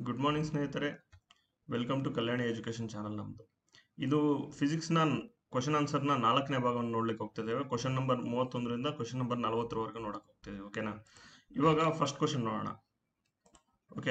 good morning ಸ್ನೇಹಿತರೆ welcome to Kalyani education channel ನಮ್ಮದು ಇದು ಫಿಸಿಕ್ಸ್ನ ಕ್ವಶನ್ ಆನ್ಸರ್ನ ನಾಲ್ಕನೇ ಭಾಗವನ್ನು ನೋಡ್ಲಿಕ್ಕೆ ಹೋಗ್ತಿದ್ದೇವೆ ಕ್ವಶನ್ ನಂಬರ್ ಮೂವತ್ತೊಂದರಿಂದ ಕ್ವಶನ್ ನಂಬರ್ ನಲವತ್ತರವರೆಗೂ ನೋಡಕ್ಕೆ ಹೋಗ್ತಿದ್ದೇವೆ ಓಕೆನಾ ಇವಾಗ ಫಸ್ಟ್ ಕ್ವಶನ್ ನೋಡೋಣ ಓಕೆ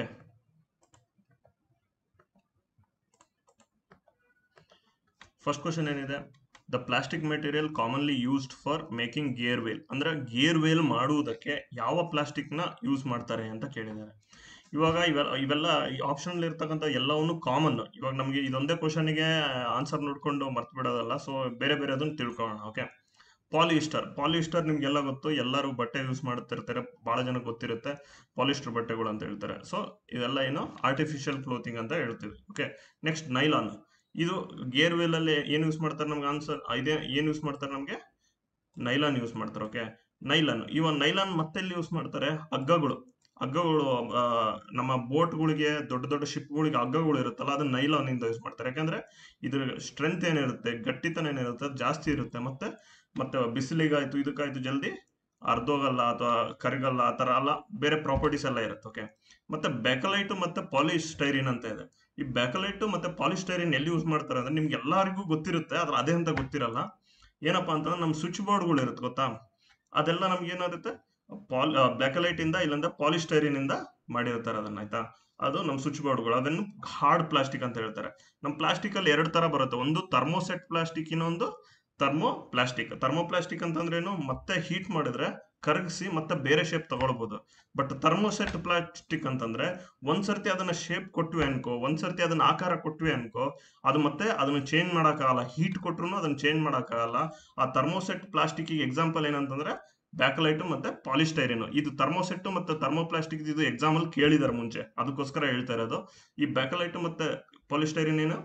ಫಸ್ಟ್ ಕ್ವಶನ್ ಏನಿದೆ the plastic material commonly used for making gear wheel ಅಂದ್ರೆ ಗೇರ್ ವೇಲ್ ಮಾಡುವುದಕ್ಕೆ ಯಾವ ಪ್ಲಾಸ್ಟಿಕ್ ನ ಯೂಸ್ ಮಾಡ್ತಾರೆ ಅಂತ ಕೇಳಿದ್ದಾರೆ ಇವಾಗ ಇವೆಲ್ಲ ಇವೆಲ್ಲ ಆಪ್ಷನ್ ಇರ್ತಕ್ಕಂಥ ಎಲ್ಲವನ್ನು ಕಾಮನ್ ಇವಾಗ ನಮಗೆ ಇದೊಂದೇ ಕ್ವಶನ್ಗೆ ಆನ್ಸರ್ ನೋಡ್ಕೊಂಡು ಮರ್ತು ಬಿಡೋದಲ್ಲ ಸೊ ಬೇರೆ ಬೇರೆ ಅದನ್ನ ತಿಳ್ಕೊಳ್ಳೋಣ ಓಕೆ ಪಾಲಿಸ್ಟರ್ ಪಾಲಿಸ್ಟರ್ ನಿಮ್ಗೆಲ್ಲ ಗೊತ್ತು ಎಲ್ಲರೂ ಬಟ್ಟೆ ಯೂಸ್ ಮಾಡ್ತಿರ್ತಾರೆ ಬಹಳ ಜನ ಗೊತ್ತಿರುತ್ತೆ ಪಾಲಿಸ್ಟರ್ ಬಟ್ಟೆಗಳು ಅಂತ ಹೇಳ್ತಾರೆ ಸೊ ಇದೆಲ್ಲ ಏನು ಆರ್ಟಿಫಿಷಿಯಲ್ ಕ್ಲೋತಿಂಗ್ ಅಂತ ಹೇಳ್ತೀವಿ ಓಕೆ ನೆಕ್ಸ್ಟ್ ನೈಲಾನ್ ಇದು ಗೇರ್ ವೇಲ್ ಅಲ್ಲಿ ಏನ್ ಯೂಸ್ ಮಾಡ್ತಾರೆ ನಮ್ಗೆ ಆನ್ಸರ್ ಇದೇ ಏನ್ ಯೂಸ್ ಮಾಡ್ತಾರೆ ನಮ್ಗೆ ನೈಲಾನ್ ಯೂಸ್ ಮಾಡ್ತಾರೆ ಓಕೆ ನೈಲಾನ್ ಇವ ನೈಲಾನ್ ಮತ್ತೆಲ್ಲಿ ಯೂಸ್ ಮಾಡ್ತಾರೆ ಹಗ್ಗಗಳು ಹಗ್ಗಗಳು ಆ, ನಮ್ಮ ಬೋಟ್ಗಳಿಗೆ ದೊಡ್ಡ ದೊಡ್ಡ ಶಿಪ್ಗಳಿಗೆ ಹಗ್ಗಗಳು ಇರುತ್ತಲ್ಲ ಅದನ್ನ ನೈಲಾನ್ ಇಂದ ಯೂಸ್ ಮಾಡ್ತಾರೆ ಯಾಕಂದ್ರೆ ಇದ್ರ ಸ್ಟ್ರೆಂತ್ ಏನಿರುತ್ತೆ ಗಟ್ಟಿತನ ಏನಿರುತ್ತೆ ಅದು ಜಾಸ್ತಿ ಇರುತ್ತೆ ಮತ್ತೆ ಮತ್ತೆ ಬಿಸಿಲಿಗಾಯ್ತು ಇದಕ್ಕಾಯ್ತು ಜಲ್ದಿ ಅರ್ಧೋಗಲ್ಲ ಅಥವಾ ಕರಗಲ್ಲ ಆ ತರ ಎಲ್ಲ ಬೇರೆ ಪ್ರಾಪರ್ಟೀಸ್ ಎಲ್ಲ ಇರುತ್ತೆ ಓಕೆ ಮತ್ತೆ ಬೆಕಲೈಟ್ ಮತ್ತೆ ಪಾಲಿಸ್ಟೈರಿನ್ ಅಂತ ಇದೆ ಈ ಬ್ಯಾಕಲೈಟ್ ಮತ್ತೆ ಪಾಲಿಸ್ಟೈರಿನ್ ಎಲ್ಲಿ ಯೂಸ್ ಮಾಡ್ತಾರೆ ಅಂದ್ರೆ ನಿಮ್ಗೆ ಎಲ್ಲರಿಗೂ ಗೊತ್ತಿರುತ್ತೆ ಆದ್ರೆ ಅದೇ ಅಂತ ಗೊತ್ತಿರಲ್ಲ ಏನಪ್ಪಾ ಅಂತಂದ್ರೆ ನಮ್ಮ ಸ್ವಿಚ್ ಬೋರ್ಡ್ಗಳು ಇರುತ್ತೆ ಗೊತ್ತಾ ಅದೆಲ್ಲ ನಮ್ಗೆ ಏನಿರುತ್ತೆ ಪಾಲ್ ಬ್ಯಾಕಲೈಟ್ ಇಂದ ಇಲ್ಲಂದ್ರೆ ಪಾಲಿಸ್ಟೈರಿನ್ ಇಂದ ಮಾಡಿರ್ತಾರೆ ಅದನ್ನ ಆಯ್ತಾ ಅದು ನಮ್ಮ ಸ್ವಿಚ್ ಬೋರ್ಡ್ಗಳು ಅದನ್ನು ಹಾರ್ಡ್ ಪ್ಲಾಸ್ಟಿಕ್ ಅಂತ ಹೇಳ್ತಾರೆ ನಮ್ಮ ಪ್ಲಾಸ್ಟಿಕ್ ಅಲ್ಲಿ ಎರಡು ತರ ಬರುತ್ತೆ ಒಂದು ಥರ್ಮೋಸೆಟ್ ಪ್ಲಾಸ್ಟಿಕ್ ಇನ್ನೊಂದು ಥರ್ಮೋ ಪ್ಲಾಸ್ಟಿಕ್ ಥರ್ಮೋ ಪ್ಲಾಸ್ಟಿಕ್ ಅಂತಂದ್ರೇನು ಮತ್ತೆ ಹೀಟ್ ಮಾಡಿದ್ರೆ ಕರಗಿಸಿ ಮತ್ತೆ ಬೇರೆ ಶೇಪ್ ತಗೊಳ್ಬಹುದು ಬಟ್ ಥರ್ಮೋಸೆಟ್ ಪ್ಲಾಸ್ಟಿಕ್ ಅಂತಂದ್ರೆ ಒಂದ್ಸರ್ತಿ ಅದನ್ನ ಶೇಪ್ ಕೊಟ್ವಿ ಅನ್ಕೋ ಒಂದ್ಸರ್ತಿ ಅದನ್ನ ಆಕಾರ ಕೊಟ್ವಿ ಅನ್ಕೋ ಅದು ಮತ್ತೆ ಅದನ್ನ ಚೇಂಜ್ ಮಾಡಕ್ಕಾಗಲ್ಲ ಹೀಟ್ ಕೊಟ್ರು ಅದನ್ನ ಚೇಂಜ್ ಮಾಡಕ್ಕಾಗಲ್ಲ ಆ ಥರ್ಮೋಸೆಟ್ ಪ್ಲಾಸ್ಟಿಕ್ ಎಕ್ಸಾಂಪಲ್ ಏನಂತಂದ್ರೆ ಬ್ಯಾಕಲೈಟ್ ಮತ್ತೆ ಪಾಲಿಸ್ಟೈರಿನ್ ಇದು ಥರ್ಮೋಸೆಟ್ ಮತ್ತೆ ಥರ್ಮೋಪ್ಲಾಸ್ಟಿಕ್ ಇದು ಎಕ್ಸಾಮ್ ಅಲ್ಲಿ ಕೇಳಿದಾರೆ ಮುಂಚೆ ಅದಕ್ಕೋಸ್ಕರ ಹೇಳ್ತಾ ಇರೋದು ಈ ಬ್ಯಾಕಲೈಟ್ ಮತ್ತೆ ಪಾಲಿಸ್ಟೈರಿನ್ ಏನು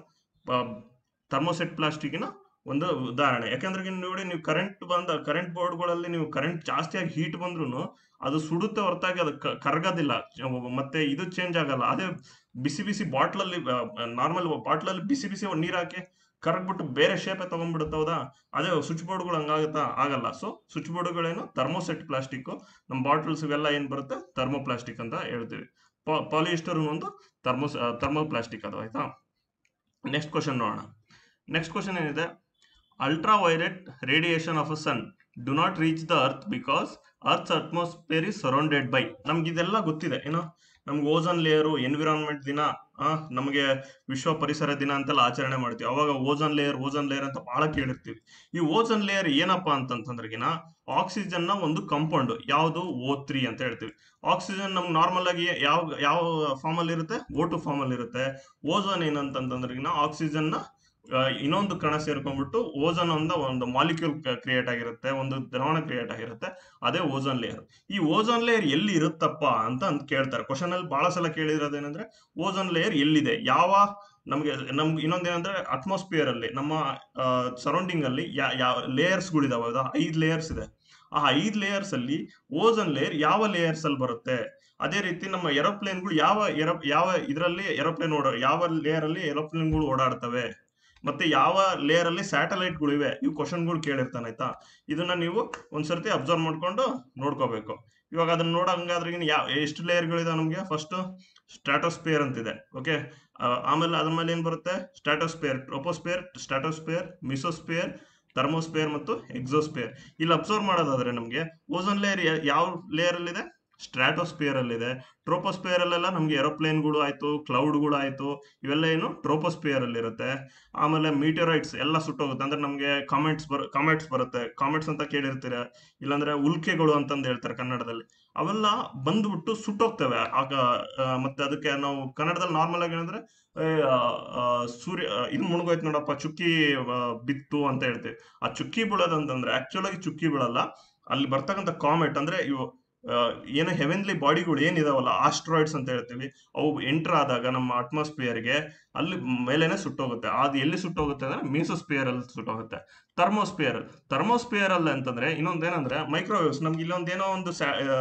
ಥರ್ಮೋಸೆಟ್ ಪ್ಲಾಸ್ಟಿಕ್ನ ಒಂದು ಉದಾಹರಣೆ ಯಾಕಂದ್ರೆ ಈಗ ನೋಡಿ ನೀವು ಕರೆಂಟ್ ಬಂದ ಕರೆಂಟ್ ಬೋರ್ಡ್ಗಳಲ್ಲಿ ನೀವು ಕರೆಂಟ್ ಜಾಸ್ತಿಯಾಗಿ ಹೀಟ್ ಬಂದ್ರು ಅದು ಸುಡುತ್ತೆ ಹೊರತಾಗಿ ಅದು ಕ- ಕರಗೋದಿಲ್ಲ ಮತ್ತೆ ಇದು ಚೇಂಜ್ ಆಗಲ್ಲ ಅದೇ ಬಿಸಿ ಬಿಸಿ ಬಾಟ್ಲಲ್ಲಿ ನಾರ್ಮಲ್ ಬಾಟ್ಲಲ್ಲಿ ಬಿಸಿ ಬಿಸಿ ನೀರ್ ಹಾಕಿ ಕರಗ್ಬಿಟ್ಟು ಬೇರೆ ಶೇಪೇ ತಗೊಂಡ್ಬಿಡುತ್ತೆ ಹೌದಾ ಅದೇ ಸ್ವಿಚ್ ಬೋರ್ಡ್ಗಳು ಹಂಗಾಗುತ್ತಾ ಆಗಲ್ಲ ಸೊ ಸ್ವಿಚ್ ಬೋರ್ಡ್ಗಳೇನು ಥರ್ಮೋಸೆಟ್ ಪ್ಲಾಸ್ಟಿಕ್ ನಮ್ಮ ಬಾಟಲ್ಸ್ ಇವೆಲ್ಲ ಏನ್ ಬರುತ್ತೆ ಥರ್ಮೋ ಪ್ಲಾಸ್ಟಿಕ್ ಅಂತ ಹೇಳ್ತೀವಿ ಪಾಲಿಸ್ಟರ್ ಒಂದು ಥರ್ಮೋಸ್ ಥರ್ಮೋ ಪ್ಲಾಸ್ಟಿಕ್ ಅದು ಆಯ್ತಾ ನೆಕ್ಸ್ಟ್ ಕ್ವಶನ್ ನೋಡೋಣ ನೆಕ್ಸ್ಟ್ ಕ್ವಶನ್ ಏನಿದೆ ultraviolet radiation of a sun do not reach the earth because earth atmosphere is surrounded by ನಮ್ಗೆ ಇದೆಲ್ಲ ಗೊತ್ತಿದೆ ಏನೋ ನಮ್ಗೆ ಓಝನ್ ಲೇಯರು ಎನ್ವಿರಾನ್ಮೆಂಟ್ ದಿನ ಆ, ನಮಗೆ ವಿಶ್ವ ಪರಿಸರ ದಿನ ಅಂತೆಲ್ಲ ಆಚರಣೆ ಮಾಡ್ತೀವಿ ಅವಾಗ ಓಝನ್ ಲೇಯರ್ ಓಝನ್ ಲೇಯರ್ ಅಂತ ಬಹಳ ಕೇಳಿರ್ತೀವಿ ಈ ಓಝನ್ ಲೇಯರ್ ಏನಪ್ಪಾ ಅಂತಂತಂದ್ರೆಗಿನ ಆಕ್ಸಿಜನ್ ನ ಒಂದು ಕಂಪೌಂಡ್ ಯಾವುದು ಓ ತ್ರೀ ಅಂತ ಹೇಳ್ತೀವಿ ಆಕ್ಸಿಜನ್ ನಮ್ಗೆ ನಾರ್ಮಲ್ ಆಗಿ ಯಾವ ಯಾವ ಫಾರ್ಮ್ ಅಲ್ಲಿ ಇರುತ್ತೆ ಓ ಟು ಫಾರ್ಮ್ ಅಲ್ಲಿ ಇರುತ್ತೆ ಓಝೋನ್ ಏನಂತಂದ್ರೆಗಿನ ಆಕ್ಸಿಜನ್ ನ ಆ, ಇನ್ನೊಂದು ಕಣ ಸೇರ್ಕೊಂಡ್ಬಿಟ್ಟು ಓಝೋನ್ ಅಂತ ಒಂದು ಮಾಲಿಕ್ಯೂಲ್ ಕ್ರಿಯೇಟ್ ಆಗಿರುತ್ತೆ ಒಂದು ದ್ರಾವಣ ಕ್ರಿಯೇಟ್ ಆಗಿರುತ್ತೆ ಅದೇ ಓಝೋನ್ ಲೇಯರ್ ಈ ಓಝೋನ್ ಲೇಯರ್ ಎಲ್ಲಿ ಇರುತ್ತಪ್ಪ ಅಂತ ಅಂತ ಕೇಳ್ತಾರೆ ಕ್ವಶನ್ ಅಲ್ಲಿ ಬಹಳ ಸಲ ಕೇಳಿರೋದೇನಂದ್ರೆ ಓಝೋನ್ ಲೇಯರ್ ಎಲ್ಲಿದೆ ಯಾವ ನಮ್ಗೆ ನಮ್ಗೆ ಇನ್ನೊಂದೇನಂದ್ರೆ ಅಟ್ಮಾಸ್ಫಿಯರ್ ಅಲ್ಲಿ ನಮ್ಮ ಸರೌಂಡಿಂಗ್ ಅಲ್ಲಿ ಯಾ- ಯಾವ ಲೇಯರ್ಸ್ ಗಳಿದಾವೆ ಹೌದಾ ಐದ್ ಲೇಯರ್ಸ್ ಇದೆ ಆ ಐದ್ ಲೇಯರ್ಸ್ ಅಲ್ಲಿ ಓಝೋನ್ ಲೇಯರ್ ಯಾವ ಲೇಯರ್ಸ್ ಅಲ್ಲಿ ಬರುತ್ತೆ ಅದೇ ರೀತಿ ನಮ್ಮ ಏರೋಪ್ಲೇನ್ಗಳು ಯಾವ ಏರೋ ಯಾವ ಇದರಲ್ಲಿ ಏರೋಪ್ಲೇನ್ ಓಡ ಯಾವ ಲೇಯರ್ ಅಲ್ಲಿ ಏರೋಪ್ಲೇನ್ಗಳು ಓಡಾಡ್ತವೆ ಮತ್ತೆ ಯಾವ ಲೇಯರ್ ಅಲ್ಲಿ ಸ್ಯಾಟಲೈಟ್ ಗಳು ಇವೆ ಇವು ಕ್ವಶನ್ಗಳು ಕೇಳಿರ್ತಾನೆ ಆಯ್ತಾ ಇದನ್ನ ನೀವು ಒಂದ್ಸರ್ತಿ ಅಬ್ಸರ್ವ್ ಮಾಡ್ಕೊಂಡು ನೋಡ್ಕೋಬೇಕು ಇವಾಗ ಅದನ್ನ ನೋಡಂಗಾದ್ರೆ ಯಾವ ಎಷ್ಟು ಲೇಯರ್ ಗಳಿದಾವೆ ನಮ್ಗೆ ಫಸ್ಟ್ ಸ್ಟ್ರಾಟೋಸ್ಪಿಯರ್ ಅಂತಿದೆ ಓಕೆ ಆಮೇಲೆ ಅದ್ರ ಮೇಲೆ ಏನ್ ಬರುತ್ತೆ stratosphere troposphere stratosphere mesosphere thermosphere ಮತ್ತು ಎಕ್ಸೋಸ್ಪಿಯರ್ ಇಲ್ಲಿ ಅಬ್ಸರ್ವ್ ಮಾಡೋದಾದ್ರೆ ನಮ್ಗೆ ಓಝೋನ್ ಲೇಯರ್ ಯಾವ ಲೇಯರ್ ಅಲ್ಲಿ ಇದೆ ಸ್ಟ್ರಾಟೋಸ್ಪಿಯರ್ ಅಲ್ಲಿ ಇದೆ ಟ್ರೋಪೋಸ್ಪಿಯರ್ ಅಲ್ಲೆಲ್ಲ ನಮ್ಗೆ ಏರೋಪ್ಲೇನ್ಗಳು ಆಯ್ತು ಕ್ಲೌಡ್ಗಳು ಆಯ್ತು ಇವೆಲ್ಲ ಏನು ಟ್ರೋಪೋಸ್ಪಿಯರ್ ಅಲ್ಲಿ ಇರುತ್ತೆ ಆಮೇಲೆ ಮೀಟಿಯರೈಟ್ಸ್ ಎಲ್ಲ ಸುಟ್ಟೋಗುತ್ತೆ ಅಂದ್ರೆ ನಮ್ಗೆ ಕಾಮೆಂಟ್ಸ್ ಬರ್ ಕಾಮೆಂಟ್ಸ್ ಬರುತ್ತೆ ಕಾಮೆಂಟ್ಸ್ ಅಂತ ಕೇಳಿರ್ತೀರ ಇಲ್ಲಾಂದ್ರೆ ಉಲ್ಕೆಗಳು ಅಂತಂದು ಹೇಳ್ತಾರೆ ಕನ್ನಡದಲ್ಲಿ ಅವೆಲ್ಲ ಬಂದ್ಬಿಟ್ಟು ಸುಟ್ಟೋಗ್ತವೆ ಆಗ ಆ, ಮತ್ತೆ ಅದಕ್ಕೆ ನಾವು ಕನ್ನಡದಲ್ಲಿ ನಾರ್ಮಲ್ ಆಗಿ ಏನಂದ್ರೆ ಏ, ಆ, ಆ, ಸೂರ್ಯ ಆ, ಇದು ಮುಳುಗೋಯ್ತು ನೋಡಪ್ಪ ಚುಕ್ಕಿ ಆ, ಬಿತ್ತು ಅಂತ ಹೇಳ್ತೀವಿ ಆ ಚುಕ್ಕಿ ಬೀಳೋದು ಅಂತಂದ್ರೆ ಆಕ್ಚುಲ್ ಆಗಿ ಚುಕ್ಕಿ ಬೀಳಲ್ಲ ಅಲ್ಲಿ ಬರ್ತಕ್ಕಂಥ ಕಾಮೆಟ್ ಅಂದ್ರೆ ಇವು ಆ, ಏನು ಹೆವೆನ್ಲಿ ಬಾಡಿಗಳು ಏನಿದಾವಲ್ಲ ಆಸ್ಟ್ರಾಯ್ಡ್ಸ್ ಅಂತ ಹೇಳ್ತೀವಿ ಅವು ಎಂಟರ್ ಆದಾಗ ನಮ್ಮ ಅಟ್ಮಾಸ್ಫಿಯರ್ಗೆ ಅಲ್ಲಿ ಮೇಲೇನೆ ಸುಟ್ಟೋಗುತ್ತೆ ಅದು ಎಲ್ಲಿ ಸುಟ್ಟೋಗುತ್ತೆ ಅಂದ್ರೆ ಮೀಸೋಸ್ಪಿಯರ್ ಅಲ್ಲಿ ಸುಟ್ಟೋಗುತ್ತೆ ಥರ್ಮೋಸ್ಪಿಯರ್ ಥರ್ಮೋಸ್ಪಿಯರ್ ಅಲ್ಲಿ ಅಂತಂದ್ರೆ ಇನ್ನೊಂದೇನಂದ್ರೆ ಮೈಕ್ರೋವೇವ್ಸ್ ನಮ್ಗೆ ಇಲ್ಲೊಂದೇನೋ ಒಂದು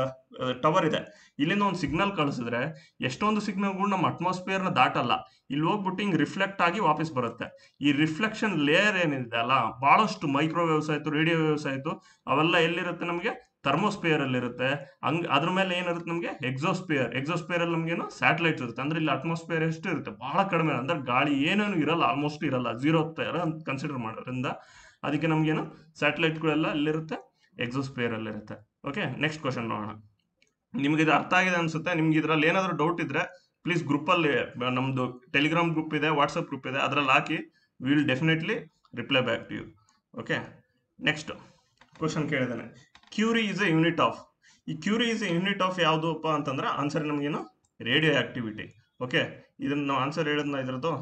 ಟವರ್ ಇದೆ ಇಲ್ಲಿಂದ ಒಂದು ಸಿಗ್ನಲ್ ಕಳಿಸಿದ್ರೆ ಎಷ್ಟೊಂದು ಸಿಗ್ನಲ್ಗಳು ನಮ್ಮ ಅಟ್ಮಾಸ್ಫಿಯರ್ ನ ದಾಟಲ್ಲ ಇಲ್ಲಿ ಹೋಗ್ಬಿಟ್ಟು ಹಿಂಗ್ ರಿಫ್ಲೆಕ್ಟ್ ಆಗಿ ವಾಪಸ್ ಬರುತ್ತೆ ಈ ರಿಫ್ಲೆಕ್ಷನ್ ಲೇಯರ್ ಏನಿದೆ ಅಲ್ಲ ಬಹಳಷ್ಟು ಮೈಕ್ರೋವೇವ್ಸ್ ಆಯ್ತು ರೇಡಿಯೋ ವೇವ್ಸ್ ಆಯ್ತು ಅವೆಲ್ಲ ಎಲ್ಲಿರುತ್ತೆ ನಮಗೆ ಥರ್ಮೋಸ್ಪಿಯರ್ ಅಲ್ಲಿ ಇರುತ್ತೆ ಹಂಗ್ ಅದ್ರ ಮೇಲೆ ಏನಿರುತ್ತೆ ನಮಗೆ ಎಕ್ಸೋಸ್ಪಿಯರ್ ಎಕ್ಸೋಸ್ಪಿಯರ್ ಅಲ್ಲಿ ನಮ್ಗೇನು ಸ್ಯಾಟಲೈಟ್ಸ್ ಇರುತ್ತೆ ಅಂದ್ರೆ ಇಲ್ಲಿ ಅಟ್ಮಾಸ್ಫಿಯರ್ ಎಷ್ಟು ಇರುತ್ತೆ ಬಹಳ ಕಡಿಮೆ ಅಂದ್ರೆ ಗಾಳಿ ಏನೇನು ಇರಲ್ಲ ಆಲ್ಮೋಸ್ಟ್ ಇರಲ್ಲ ಜೀರೋ ತರ ಅಂತ ಕನ್ಸಿಡರ್ ಮಾಡೋದ್ರಿಂದ ಅದಕ್ಕೆ ನಮ್ಗೇನು ಸ್ಯಾಟಲೈಟ್ಗಳೆಲ್ಲ ಅಲ್ಲಿರುತ್ತೆ ಎಕ್ಸೋಸ್ಪಿಯರ್ ಅಲ್ಲಿ ಇರುತ್ತೆ ಓಕೆ ನೆಕ್ಸ್ಟ್ ಕ್ವಶನ್ ನೋಡೋಣ ನಿಮ್ಗೆ ಇದು ಅರ್ಥ ಆಗಿದೆ ಅನ್ಸುತ್ತೆ ನಿಮ್ಗೆ ಇದ್ರಲ್ಲಿ ಏನಾದರೂ ಡೌಟ್ ಇದ್ರೆ ಪ್ಲೀಸ್ ಗ್ರೂಪಲ್ಲಿ ನಮ್ದು ಟೆಲಿಗ್ರಾಮ್ ಗ್ರೂಪ್ ಇದೆ ವಾಟ್ಸಪ್ ಗ್ರೂಪ್ ಇದೆ ಅದ್ರಲ್ಲಿ ಹಾಕಿ will definitely reply back to you okay next question ಕೇಳಿದಾನೆ curie is a unit of ಈ curie is a unit of ಯಾವುದಪ್ಪ ಅಂತಂದ್ರೆ ಆನ್ಸರ್ ನಮಗೇನು ರೇಡಿಯೋ ಆಕ್ಟಿವಿಟಿ ಓಕೆ ಇದನ್ನ ನಾವು ಆನ್ಸರ್ ಹೇಳಿದ್ನ ಇದ್ರದ್ದು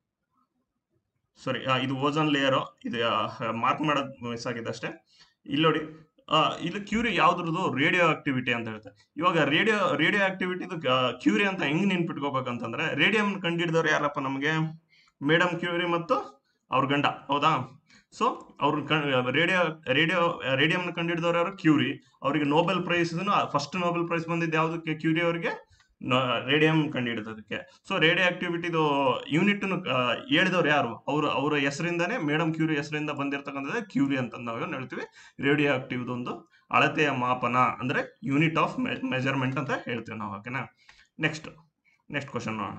ಸಾರಿ ಇದು ಓಜನ್ ಲೇಯರು ಇದು ಮಾರ್ಕ್ ಮಾಡೋದು ಮಿಸ್ ಆಗಿದೆ ಅಷ್ಟೇ ಇಲ್ಲಿ ನೋಡಿ ಆ, ಇಲ್ಲಿ ಕ್ಯೂರಿ ಯಾವ್ದ್ರದ್ದು ರೇಡಿಯೋ ಆಕ್ಟಿವಿಟಿ ಅಂತ ಹೇಳುತ್ತೆ ಇವಾಗ ರೇಡಿಯೋ ರೇಡಿಯೋ ಆಕ್ಟಿವಿಟಿದು ಕ್ಯೂರಿ ಅಂತ ಹೆಂಗ್ ನೆನ್ಪಿಟ್ಕೋಬೇಕಂತಂದ್ರೆ ರೇಡಿಯಂ ಕಂಡಿಡಿದವ್ರು ಯಾರಪ್ಪ ನಮಗೆ ಮೇಡಮ್ ಕ್ಯೂರಿ ಮತ್ತು ಅವ್ರ ಗಂಡ ಹೌದಾ ಸೊ ಅವ್ರ ರೇಡಿಯೋ ರೇಡಿಯೋ ರೇಡಿಯಂನ ಕಂಡಿಡಿದವ್ರು ಯಾರು ಕ್ಯೂರಿ ಅವರಿಗೆ Nobel prize first Nobel prize ಬಂದಿದ್ದು ಯಾವುದಕ್ಕೆ ಕ್ಯೂರಿ ಅವರಿಗೆ ರೇಡಿಯಂ ಕಂಡುಹಿಡಿದೋದಕ್ಕೆ ಸೊ ರೇಡಿಯೋ ಆಕ್ಟಿವಿಟಿದು ಯೂನಿಟ್ ಹೇಳಿದವ್ರು ಯಾರು ಅವರು ಅವರ ಹೆಸರಿಂದಾನೇ ಮೇಡಮ್ ಕ್ಯೂರಿ ಹೆಸರಿಂದ ಬಂದಿರತಕ್ಕಂಥದ್ದು ಕ್ಯೂರಿ ಅಂತ ನಾವು ಏನ್ ಹೇಳ್ತೀವಿ ರೇಡಿಯೋ ಆಕ್ಟಿವ್ ಒಂದು ಅಳತೆಯ ಮಾಪನ ಅಂದ್ರೆ ಯೂನಿಟ್ ಆಫ್ ಮೆಜರ್ಮೆಂಟ್ ಅಂತ ಹೇಳ್ತೀವಿ ನಾವು ಓಕೆನಾ ನೆಕ್ಸ್ಟ್ ನೆಕ್ಸ್ಟ್ ಕ್ವಶನ್ ನೋಡೋಣ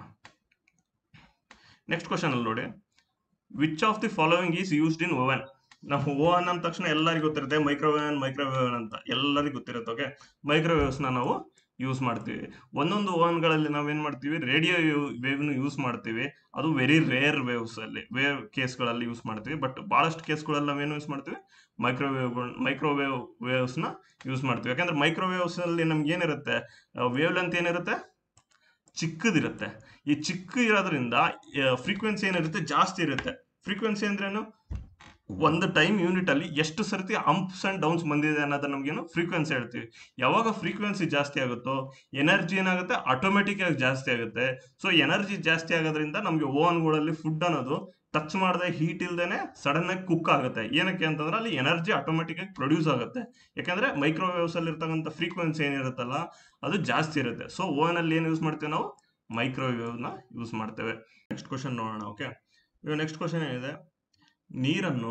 ನೆಕ್ಸ್ಟ್ ಕ್ವಶನ್ ಅಲ್ಲಿ ನೋಡಿ which of the following is used in oven ನಾವು ಓವನ್ ಅಂದ ತಕ್ಷಣ ಎಲ್ಲರಿಗೂ ಗೊತ್ತಿರುತ್ತೆ ಮೈಕ್ರೋವೇವ್ ಮೈಕ್ರೋವೇವ್ ಅಂತ ಎಲ್ಲರಿಗೂ ಗೊತ್ತಿರುತ್ತೆ ಓಕೆ ಮೈಕ್ರೋವೇವ್ಸ್ನ ನಾವು ಯೂಸ್ ಮಾಡ್ತೀವಿ ಒಂದೊಂದು ಓವನ್ಗಳಲ್ಲಿ ನಾವೇನ್ ಮಾಡ್ತೀವಿ ರೇಡಿಯೋ ವೇವ್ನು ಯೂಸ್ ಮಾಡ್ತೀವಿ ಅದು ವೆರಿ ರೇರ್ ವೇವ್ಸ್ ಅಲ್ಲಿ ವೇವ್ ಕೇಸ್ಗಳಲ್ಲಿ ಯೂಸ್ ಮಾಡ್ತೀವಿ ಬಟ್ ಬಹಳಷ್ಟು ಕೇಸ್ಗಳಲ್ಲಿ ನಾವೇನು ಯೂಸ್ ಮಾಡ್ತೀವಿ ಮೈಕ್ರೋವೇವ್ ಮೈಕ್ರೋವೇವ್ ವೇವ್ಸ್ನ ಯೂಸ್ ಮಾಡ್ತೀವಿ ಯಾಕಂದ್ರೆ ಮೈಕ್ರೋವೇವ್ಸ್ ಅಲ್ಲಿ ನಮ್ಗೆ ಏನಿರುತ್ತೆ ವೇವ್ ಲೆಂತ್ ಏನಿರುತ್ತೆ ಚಿಕ್ಕದಿರುತ್ತೆ ಈ ಚಿಕ್ಕ ಇರೋದ್ರಿಂದ ಫ್ರೀಕ್ವೆನ್ಸಿ ಏನಿರುತ್ತೆ ಜಾಸ್ತಿ ಇರುತ್ತೆ ಫ್ರೀಕ್ವೆನ್ಸಿ ಅಂದ್ರೇನು ಒಂದು ಟೈಮ್ ಯೂನಿಟ್ ಅಲ್ಲಿ ಎಷ್ಟು ಸರ್ತಿ ಅಂಪ್ಸ್ ಅಂಡ್ ಡೌನ್ಸ್ ಬಂದಿದೆ ಅನ್ನೋದನ್ನ ನಮ್ಗೇನು ಫ್ರೀಕ್ವೆನ್ಸಿ ಹೇಳ್ತೀವಿ ಯಾವಾಗ ಫ್ರೀಕ್ವೆನ್ಸಿ ಜಾಸ್ತಿ ಆಗುತ್ತೋ ಎನರ್ಜಿ ಏನಾಗುತ್ತೆ ಆಟೋಮೆಟಿಕ್ ಆಗಿ ಜಾಸ್ತಿ ಆಗುತ್ತೆ ಸೊ ಎನರ್ಜಿ ಜಾಸ್ತಿ ಆಗೋದ್ರಿಂದ ನಮಗೆ ಓವನ್ಗಳಲ್ಲಿ ಫುಡ್ ಅನ್ನೋದು ಟಚ್ ಮಾಡದೆ ಹೀಟ್ ಇಲ್ದೇನೆ ಸಡನ್ ಆಗಿ ಕುಕ್ ಆಗುತ್ತೆ ಏನಕ್ಕೆ ಅಂತಂದ್ರೆ ಅಲ್ಲಿ ಎನರ್ಜಿ ಆಟೋಮೆಟಿಕ್ ಆಗಿ ಪ್ರೊಡ್ಯೂಸ್ ಆಗುತ್ತೆ ಯಾಕಂದ್ರೆ ಮೈಕ್ರೋವೇವ್ಸ್ ಅಲ್ಲಿ ಇರ್ತಕ್ಕಂಥ ಫ್ರೀಕ್ವೆನ್ಸಿ ಏನಿರುತ್ತಲ್ಲ ಅದು ಜಾಸ್ತಿ ಇರುತ್ತೆ ಸೊ ಓವನ್ ಅಲ್ಲಿ ಏನು ಯೂಸ್ ಮಾಡ್ತೀವಿ ನಾವು ಮೈಕ್ರೋವೇವ್ ನ ಯೂಸ್ ಮಾಡ್ತೇವೆ ನೆಕ್ಸ್ಟ್ ಕ್ವಶನ್ ನೋಡೋಣ ಓಕೆ ಇವಾಗ ನೆಕ್ಸ್ಟ್ ಕ್ವಶನ್ ಏನಿದೆ ನೀರನ್ನು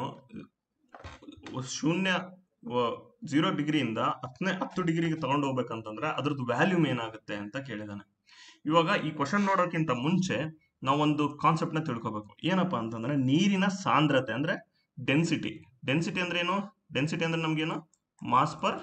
ಶೂನ್ಯ ಜೀರೋ ಡಿಗ್ರಿಯಿಂದ ಹತ್ತನೇ ಹತ್ತು ಡಿಗ್ರಿಗೆ ತಗೊಂಡು ಹೋಗ್ಬೇಕಂತಂದ್ರೆ ಅದ್ರದ್ದು ವ್ಯಾಲ್ಯೂಮ್ ಏನಾಗುತ್ತೆ ಅಂತ ಕೇಳಿದಾನೆ ಇವಾಗ ಈ ಕ್ವಶನ್ ನೋಡೋಕ್ಕಿಂತ ಮುಂಚೆ ನಾವೊಂದು ಕಾನ್ಸೆಪ್ಟ್ ನ ತಿಳ್ಕೊಬೇಕು ಏನಪ್ಪಾ ಅಂತಂದ್ರೆ ನೀರಿನ ಸಾಂದ್ರತೆ ಅಂದ್ರೆ ಡೆನ್ಸಿಟಿ ಡೆನ್ಸಿಟಿ ಅಂದ್ರೆ ಏನು ಡೆನ್ಸಿಟಿ ಅಂದ್ರೆ ನಮ್ಗೇನು ಮಾಸ್ ಪರ್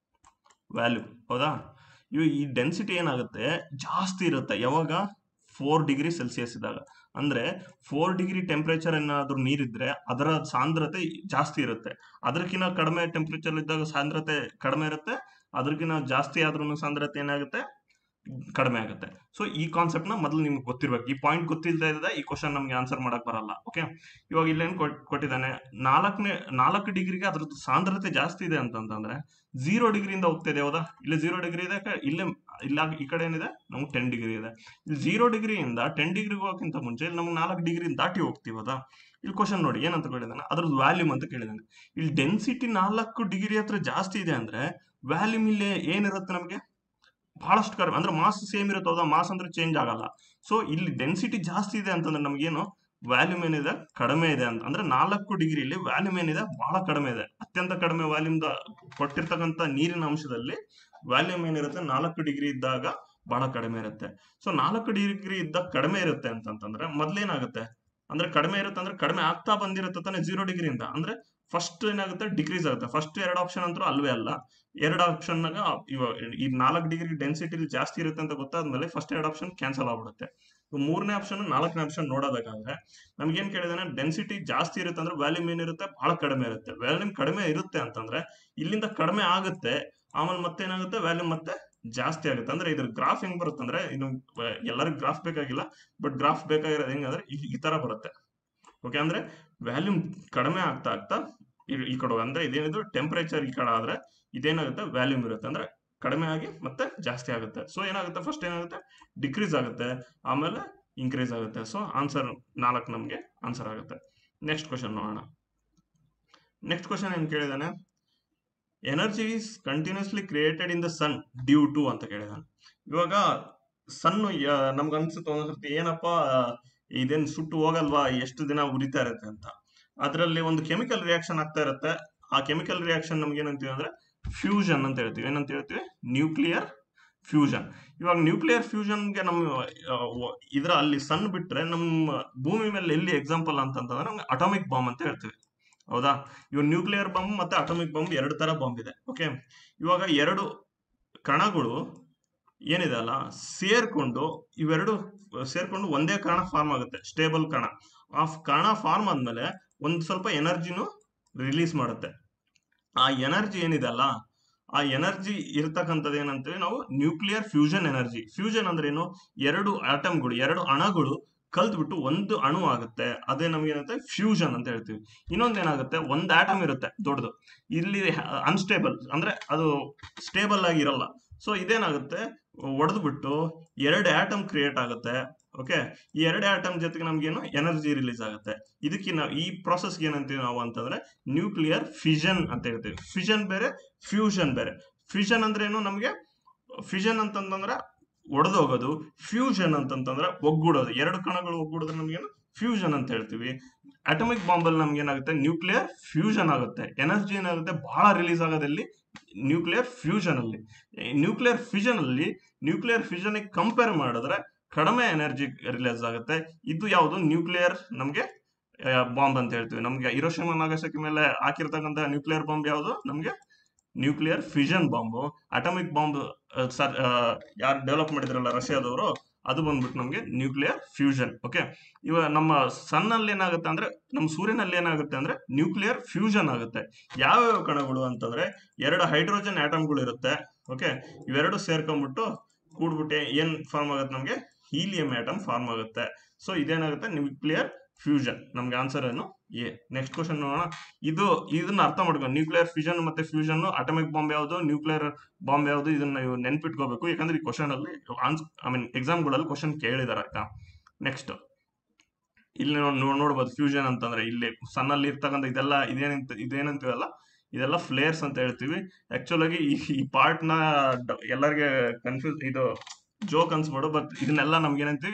ವ್ಯಾಲ್ಯೂ ಹೌದಾ ಇವು ಈ ಡೆನ್ಸಿಟಿ ಏನಾಗುತ್ತೆ ಜಾಸ್ತಿ ಇರುತ್ತೆ ಯಾವಾಗ ಫೋರ್ ಡಿಗ್ರಿ ಸೆಲ್ಸಿಯಸ್ ಇದ್ದಾಗ ಅಂದ್ರೆ ಫೋರ್ ಡಿಗ್ರಿ ಟೆಂಪರೇಚರ್ ಏನಾದ್ರೂ ನೀರಿದ್ರೆ ಅದರ ಸಾಂದ್ರತೆ ಜಾಸ್ತಿ ಇರುತ್ತೆ ಅದಕ್ಕಿಂತ ಕಡಿಮೆ ಟೆಂಪರೇಚರ್ ಇದ್ದಾಗ ಸಾಂದ್ರತೆ ಕಡಿಮೆ ಇರುತ್ತೆ ಅದಕ್ಕಿಂತ ಜಾಸ್ತಿ ಆದ್ರೂ ಸಾಂದ್ರತೆ ಏನಾಗುತ್ತೆ ಕಡಿಮೆ ಆಗುತ್ತೆ ಸೊ ಈ ಕಾನ್ಸೆಪ್ಟ್ ನ ಮೊದಲು ನಿಮ್ಗೆ ಗೊತ್ತಿರ್ಬೇಕು ಈ ಪಾಯಿಂಟ್ ಗೊತ್ತಿಲ್ಲದೆ ಇದ್ರೆ ಈ ಕ್ವಶನ್ ನಮ್ಗೆ ಆನ್ಸರ್ ಮಾಡಕ್ ಬರಲ್ಲ ಓಕೆ ಇವಾಗ ಇಲ್ಲೇನ್ ಕೊಟ್- ಕೊಟ್ಟಿದ್ದಾನೆ ನಾಲ್ಕನೇ ನಾಲ್ಕು ಡಿಗ್ರಿಗೆ ಅದ್ರದ್ದು ಸಾಂದ್ರತೆ ಜಾಸ್ತಿ ಇದೆ ಅಂತಂದ್ರೆ ಝೀರೋ ಡಿಗ್ರಿಯಿಂದ ಹೋಗ್ತಿದೆ ಹೌದಾ ಇಲ್ಲಿ ಝೀರೋ ಡಿಗ್ರಿ ಇದೆ ಕ- ಇಲ್ಲೇ ಇಲ್ಲ ಈ ಕಡೆ ಏನಿದೆ ನಮ್ಗೆ ಟೆನ್ ಡಿಗ್ರಿ ಇದೆ ಇಲ್ಲಿ ಝೀರೋ ಡಿಗ್ರಿಯಿಂದ ಟೆನ್ ಡಿಗ್ರಿಗೆ ಹೋಗೋಕ್ಕಿಂತ ಮುಂಚೆ ಇಲ್ಲಿ ನಮ್ಗೆ ನಾಲ್ಕು ಡಿಗ್ರಿ ದಾಟಿ ಹೋಗ್ತೀವಿ ಹೌದಾ ಇಲ್ಲಿ ಕ್ವಶನ್ ನೋಡಿ ಏನಂತ ಕೇಳಿದಾನೆ ಅದ್ರದ್ದು ವ್ಯಾಲ್ಯೂಮ್ ಅಂತ ಕೇಳಿದಾನೆ ಇಲ್ಲಿ ಡೆನ್ಸಿಟಿ ನಾಲ್ಕು ಡಿಗ್ರಿ ಹತ್ರ ಜಾಸ್ತಿ ಇದೆ ಅಂದ್ರೆ ವ್ಯಾಲ್ಯೂಮ್ ಇಲ್ಲಿ ಏನಿರುತ್ತೆ ನಮಗೆ ಬಹಳಷ್ಟು ಕಡಿಮೆ ಅಂದ್ರೆ ಮಾಸ್ ಸೇಮ್ ಇರುತ್ತೆ ಹೌದಾ ಮಾಸ್ ಅಂದ್ರೆ ಚೇಂಜ್ ಆಗಲ್ಲ ಸೊ ಇಲ್ಲಿ ಡೆನ್ಸಿಟಿ ಜಾಸ್ತಿ ಇದೆ ಅಂತಂದ್ರೆ ನಮಗೇನು ವ್ಯಾಲ್ಯೂಮ್ ಏನಿದೆ ಕಡಿಮೆ ಇದೆ ಅಂತ ಅಂದ್ರೆ ನಾಲ್ಕು ಡಿಗ್ರಿಲಿ ವ್ಯಾಲ್ಯೂಮ್ ಏನಿದೆ ಬಹಳ ಕಡಿಮೆ ಇದೆ ಅತ್ಯಂತ ಕಡಿಮೆ ವ್ಯಾಲ್ಯೂಮ್ ಕೊಟ್ಟಿರ್ತಕ್ಕಂಥ ನೀರಿನ ಅಂಶದಲ್ಲಿ ವ್ಯಾಲ್ಯೂಮ್ ಏನಿರುತ್ತೆ ನಾಲ್ಕು ಡಿಗ್ರಿ ಇದ್ದಾಗ ಬಹಳ ಕಡಿಮೆ ಇರುತ್ತೆ ಸೊ ನಾಲ್ಕು ಡಿಗ್ರಿ ಇದ್ದಾಗ ಕಡಿಮೆ ಇರುತ್ತೆ ಅಂತಂತಂದ್ರೆ ಮೊದ್ಲೇನಾಗುತ್ತೆ ಅಂದ್ರೆ ಕಡಿಮೆ ಇರುತ್ತೆ ಅಂದ್ರೆ ಕಡಿಮೆ ಆಗ್ತಾ ಬಂದಿರುತ್ತೆ ತಾನೆ ಜೀರೋ ಡಿಗ್ರಿಯಿಂದ ಅಂದ್ರೆ ಫಸ್ಟ್ ಏನಾಗುತ್ತೆ ಡಿಕ್ರೀಸ್ ಆಗುತ್ತೆ ಫಸ್ಟ್ ಎರಡು ಆಪ್ಷನ್ ಅಂತೂ ಅಲ್ವೇ ಅಲ್ಲ ಎರಡು ಆಪ್ಷನ್ ನಾಗ ಇವಾಗ ಈ ನಾಲ್ಕು ಡಿಗ್ರಿ ಡೆನ್ಸಿಟಿ ಜಾಸ್ತಿ ಇರುತ್ತೆ ಅಂತ ಗೊತ್ತಾದ್ಮೇಲೆ ಫಸ್ಟ್ ಎರಡು ಆಪ್ಷನ್ ಕ್ಯಾನ್ಸಲ್ ಆಗ್ಬಿಡುತ್ತೆ ಇವಾಗ ಮೂರನೇ ಆಪ್ಷನ್ ನಾಲ್ಕನೇ ಆಪ್ಷನ್ ನೋಡೋದಾದ್ರೆ ನಮ್ಗೆ ಏನ್ ಕೇಳಿದಾನೆ ಡೆನ್ಸಿಟಿ ಜಾಸ್ತಿ ಇರುತ್ತೆ ಅಂದ್ರೆ ವ್ಯಾಲ್ಯೂಮ್ ಏನಿರುತ್ತೆ ಬಹಳ ಕಡಿಮೆ ಇರುತ್ತೆ ವ್ಯಾಲ್ಯೂಮ್ ಕಡಿಮೆ ಇರುತ್ತೆ ಅಂತಂದ್ರೆ ಇಲ್ಲಿಂದ ಕಡಿಮೆ ಆಗುತ್ತೆ ಆಮೇಲೆ ಮತ್ತೆ ಏನಾಗುತ್ತೆ ವ್ಯಾಲ್ಯೂಮ್ ಮತ್ತೆ ಜಾಸ್ತಿ ಆಗುತ್ತೆ ಅಂದ್ರೆ ಇದ್ರ ಗ್ರಾಫ್ ಹೆಂಗ್ ಬರುತ್ತೆ ಅಂದ್ರೆ ಇನ್ನು ಎಲ್ಲರಿಗೂ ಗ್ರಾಫ್ ಬೇಕಾಗಿಲ್ಲ ಬಟ್ ಗ್ರಾಫ್ ಬೇಕಾಗಿರೋದು ಹೆಂಗಂದ್ರೆ ಈ ಈ ತರ ಬರುತ್ತೆ ಓಕೆ ಅಂದ್ರೆ ವ್ಯಾಲ್ಯೂಮ್ ಕಡಿಮೆ ಆಗ್ತಾ ಆಗ್ತಾ ಈ- ಈ ಕಡೆ ಹೋಗ್- ಅಂದ್ರೆ ಇದೇನಿದ್ರು ಟೆಂಪರೇಚರ್ ಈ ಕಡೆ ಆದ್ರೆ ಇದೇನಾಗುತ್ತೆ ವ್ಯಾಲ್ಯೂಮ್ ಇರುತ್ತೆ ಅಂದ್ರೆ ಕಡಿಮೆ ಆಗಿ ಮತ್ತೆ ಜಾಸ್ತಿ ಆಗುತ್ತೆ ಸೊ ಏನಾಗುತ್ತೆ ಫಸ್ಟ್ ಏನಾಗುತ್ತೆ ಡಿಕ್ರೀಸ್ ಆಗುತ್ತೆ ಆಮೇಲೆ ಇನ್ಕ್ರೀಸ್ ಆಗುತ್ತೆ ಸೊ ಆನ್ಸರ್ ನಾಲ್ಕು ನಮಗೆ ಆನ್ಸರ್ ಆಗುತ್ತೆ ನೆಕ್ಸ್ಟ್ ಕ್ವಶನ್ ನೋಡೋಣ ನೆಕ್ಸ್ಟ್ ಕ್ವಶನ್ ಏನ್ ಕೇಳಿದಾನೆ energy is continuously created in the sun due to ಅಂತ ಕೇಳಿದಾನೆ ಇವಾಗ ಸನ್ ನಮ್ಗೆ ಅನ್ಸುತ್ತೆ ಒಂದ್ಸರ್ತಿ ಏನಪ್ಪ ಇದೇನ್ ಸುಟ್ಟು ಹೋಗಲ್ವಾ ಎಷ್ಟು ದಿನ ಉರಿತಾ ಇರುತ್ತೆ ಅಂತ ಅದರಲ್ಲಿ ಒಂದು ಕೆಮಿಕಲ್ ರಿಯಾಕ್ಷನ್ ಆಗ್ತಾ ಇರುತ್ತೆ ಆ ಕೆಮಿಕಲ್ ರಿಯಾಕ್ಷನ್ ನಮ್ಗೆ ಏನಂತೀವಿ ಅಂದ್ರೆ ಫ್ಯೂಷನ್ ಅಂತ ಹೇಳ್ತೀವಿ ಏನಂತ ಹೇಳ್ತೀವಿ ನ್ಯೂಕ್ಲಿಯರ್ ಫ್ಯೂಷನ್ ಇವಾಗ ನ್ಯೂಕ್ಲಿಯರ್ ಫ್ಯೂಷನ್ಗೆ ನಮ್ಮ ಆ, ವ- ಇದ್ರ ಅಲ್ಲಿ ಸನ್ ಬಿಟ್ರೆ ನಮ್ಮ ಭೂಮಿ ಮೇಲೆ ಎಲ್ಲಿ ಎಕ್ಸಾಂಪಲ್ ಅಂತಂತಂದ್ರೆ ನಮ್ಗೆ ಅಟಾಮಿಕ್ ಬಾಂಬ್ ಅಂತ ಹೇಳ್ತೀವಿ ಹೌದಾ ಇವಾಗ ನ್ಯೂಕ್ಲಿಯರ್ ಬಾಂಬ್ ಮತ್ತೆ ಅಟಾಮಿಕ್ ಬಾಂಬ್ ಎರಡು ತರ ಬಾಂಬ್ ಇದೆ ಓಕೆ ಇವಾಗ ಎರಡು ಕಣಗಳು ಏನಿದೆ ಅಲ್ಲ ಸೇರ್ಕೊಂಡು ಇವೆರಡು ಸೇರ್ಕೊಂಡು ಒಂದೇ ಕಣ ಫಾರ್ಮ್ ಆಗುತ್ತೆ ಸ್ಟೇಬಲ್ ಕಣ ಆ ಕಣ ಫಾರ್ಮ್ ಆದ್ಮೇಲೆ ಒಂದ್ ಸ್ವಲ್ಪ ಎನರ್ಜಿನು ರಿಲೀಸ್ ಮಾಡುತ್ತೆ ಆ ಎನರ್ಜಿ ಏನಿದೆ ಅಲ್ಲ ಆ ಎನರ್ಜಿ ಇರ್ತಕ್ಕಂಥದ್ದು ಏನಂತೀವಿ ನಾವು ನ್ಯೂಕ್ಲಿಯರ್ ಫ್ಯೂಷನ್ ಎನರ್ಜಿ ಫ್ಯೂಷನ್ ಅಂದ್ರೆ ಏನು ಎರಡು ಆಟಮ್ಗಳು ಎರಡು ಅಣುಗಳು ಕಲ್ತ್ಬಿಟ್ಟು ಒಂದು ಅಣು ಆಗುತ್ತೆ ಅದೇ ನಮ್ಗೆ ಏನಂತೆ ಫ್ಯೂಷನ್ ಅಂತ ಹೇಳ್ತೀವಿ ಇನ್ನೊಂದ್ ಏನಾಗುತ್ತೆ ಒಂದ್ ಆಟಮ್ ಇರುತ್ತೆ ದೊಡ್ಡದು ಇಲ್ಲಿ ಅನ್ಸ್ಟೇಬಲ್ ಅಂದ್ರೆ ಅದು ಸ್ಟೇಬಲ್ ಆಗಿ ಇರಲ್ಲ ಸೊ ಇದೇನಾಗುತ್ತೆ ಒಡೆದ್ಬಿಟ್ಟು ಎರಡು ಆಟಮ್ ಕ್ರಿಯೇಟ್ ಆಗುತ್ತೆ ಓಕೆ ಈ ಎರಡು ಆಟಮ್ ಜೊತೆಗೆ ನಮ್ಗೇನು ಎನರ್ಜಿ ರಿಲೀಸ್ ಆಗುತ್ತೆ ಇದಕ್ಕೆ ನಾವು ಈ ಪ್ರಾಸೆಸ್ಗೆ ಏನಂತೀವಿ ನಾವು ಅಂತಂದ್ರೆ ನ್ಯೂಕ್ಲಿಯರ್ ಫಿಷನ್ ಅಂತ ಹೇಳ್ತೀವಿ ಫಿಷನ್ ಬೇರೆ ಫ್ಯೂಷನ್ ಬೇರೆ ಫಿಷನ್ ಅಂದ್ರೆ ಏನು ನಮ್ಗೆ ಫಿಷನ್ ಅಂತಂದ್ರೆ ಒಡೆದೋಗೋದು ಫ್ಯೂಷನ್ ಅಂತಂತಂದ್ರೆ ಒಗ್ಗೂಡೋದು ಎರಡು ಕಣಗಳು ಒಗ್ಗೂಡಿದ್ರೆ ನಮ್ಗೇನು ಫ್ಯೂಷನ್ ಅಂತ ಹೇಳ್ತೀವಿ ಅಟಮಿಕ್ ಬಾಂಬಲ್ಲಿ ನಮ್ಗೆ ಏನಾಗುತ್ತೆ ನ್ಯೂಕ್ಲಿಯರ್ ಫ್ಯೂಷನ್ ಆಗುತ್ತೆ ಎನರ್ಜಿ ಏನಾಗುತ್ತೆ ಬಹಳ ರಿಲೀಸ್ ಆಗೋದಲ್ಲಿ ನ್ಯೂಕ್ಲಿಯರ್ ಫ್ಯೂಷನ್ ಅಲ್ಲಿ ನ್ಯೂಕ್ಲಿಯರ್ ಫ್ಯೂಷನ್ ಅಲ್ಲಿ ನ್ಯೂಕ್ಲಿಯರ್ ಫ್ಯೂಷನ್ ಕಂಪೇರ್ ಮಾಡಿದ್ರೆ ಕಡಿಮೆ ಎನರ್ಜಿ ರಿಲೀಸ್ ಆಗುತ್ತೆ ಇದು ಯಾವುದು ನ್ಯೂಕ್ಲಿಯರ್ ನಮ್ಗೆ ಬಾಂಬ್ ಅಂತ ಹೇಳ್ತೀವಿ ನಮ್ಗೆ ಹಿರೋಶಿಮಾ ನಾಗಸಕಿ ಮೇಲೆ ಹಾಕಿರ್ತಕ್ಕಂಥ ನ್ಯೂಕ್ಲಿಯರ್ ಬಾಂಬ್ ಯಾವುದು ನಮ್ಗೆ nuclear fission bomb atomic bomb sir ಯಾರು ಡೆವಲಪ್ ಮಾಡಿದ್ರಲ್ಲ ರಷ್ಯಾದವರು ಅದು ಬಂದ್ಬಿಟ್ಟು ನಮ್ಗೆ ನ್ಯೂಕ್ಲಿಯರ್ ಫ್ಯೂಷನ್ ಓಕೆ ಇವಾಗ ನಮ್ಮ ಸನ್ ಅಲ್ಲಿ ಏನಾಗುತ್ತೆ ಅಂದ್ರೆ ನಮ್ಮ ಸೂರ್ಯನಲ್ಲಿ ಏನಾಗುತ್ತೆ ಅಂದ್ರೆ ನ್ಯೂಕ್ಲಿಯರ್ ಫ್ಯೂಷನ್ ಆಗುತ್ತೆ ಯಾವ್ಯಾವ ಕಣಗಳು ಅಂತಂದ್ರೆ ಎರಡು ಹೈಡ್ರೋಜನ್ ಆಟಮ್ಗಳು ಇರುತ್ತೆ ಓಕೆ ಇವೆರಡು ಸೇರ್ಕೊಂಡ್ಬಿಟ್ಟು ಕೂಡ್ಬಿಟ್ಟು ಏನ್ ಫಾರ್ಮ್ ಆಗುತ್ತೆ ನಮ್ಗೆ ಹೀಲಿಯಂ ಆಟಮ್ ಫಾರ್ಮ್ ಆಗುತ್ತೆ ಸೊ ಇದೇನಾಗುತ್ತೆ ನ್ಯೂಕ್ಲಿಯರ್ ಫ್ಯೂಷನ್ ನಮ್ಗೆ ಆನ್ಸರ್ ಏನು ಎ ನೆಕ್ಸ್ಟ್ ಕ್ವಶನ್ ನೋಡೋಣ ಇದು ಇದನ್ನ ಅರ್ಥ ಮಾಡ್ಕೊಂಡು ನ್ಯೂಕ್ಲಿಯರ್ ಫ್ಯೂಷನ್ ಮತ್ತೆ ಫ್ಯೂಷನ್ ಅಟಮಿಕ್ ಬಾಂಬ್ ಯಾವುದು ನ್ಯೂಕ್ಲಿಯರ್ ಬಾಂಬ್ ಯಾವುದು ಇದನ್ನ ನೀವು ನೆನ್ಪಿಟ್ಕೋಬೇಕು ಯಾಕಂದ್ರೆ ಈ ಕ್ವಶನ್ ಅಲ್ಲಿ ಆನ್ಸ್ ಐ ಮೀನ್ ಎಕ್ಸಾಮ್ಗಳಲ್ಲಿ ಕ್ವಶನ್ ಕೇಳಿದಾರೆ ಆಯ್ತಾ ನೆಕ್ಸ್ಟ್ ಇಲ್ಲಿ ನೋಡ್ ನೋಡ್- ನೋಡ್ಬೋದು ಫ್ಯೂಷನ್ ಅಂತಂದ್ರೆ ಇಲ್ಲಿ ಸನ್ನಲ್ಲಿ ಇರ್ತಕ್ಕಂಥ ಇದೆಲ್ಲ ಇದೇನಂತ ಇದೇನಂತೀವಲ್ಲ ಇದೆಲ್ಲ ಫ್ಲೇರ್ಸ್ ಅಂತ ಹೇಳ್ತೀವಿ ಆಕ್ಚುಲ್ ಆಗಿ ಈ ಈ ಪಾರ್ಟ್ ನ ಡ- ಎಲ್ಲರಿಗೆ ಕನ್ಫ್ಯೂಸ್ ಇದು ಜೋಕ್ ಅನ್ಸ್ಬೋದು ಬಟ್ ಇದನ್ನೆಲ್ಲ ನಮ್ಗೆ ಏನಂತೀವಿ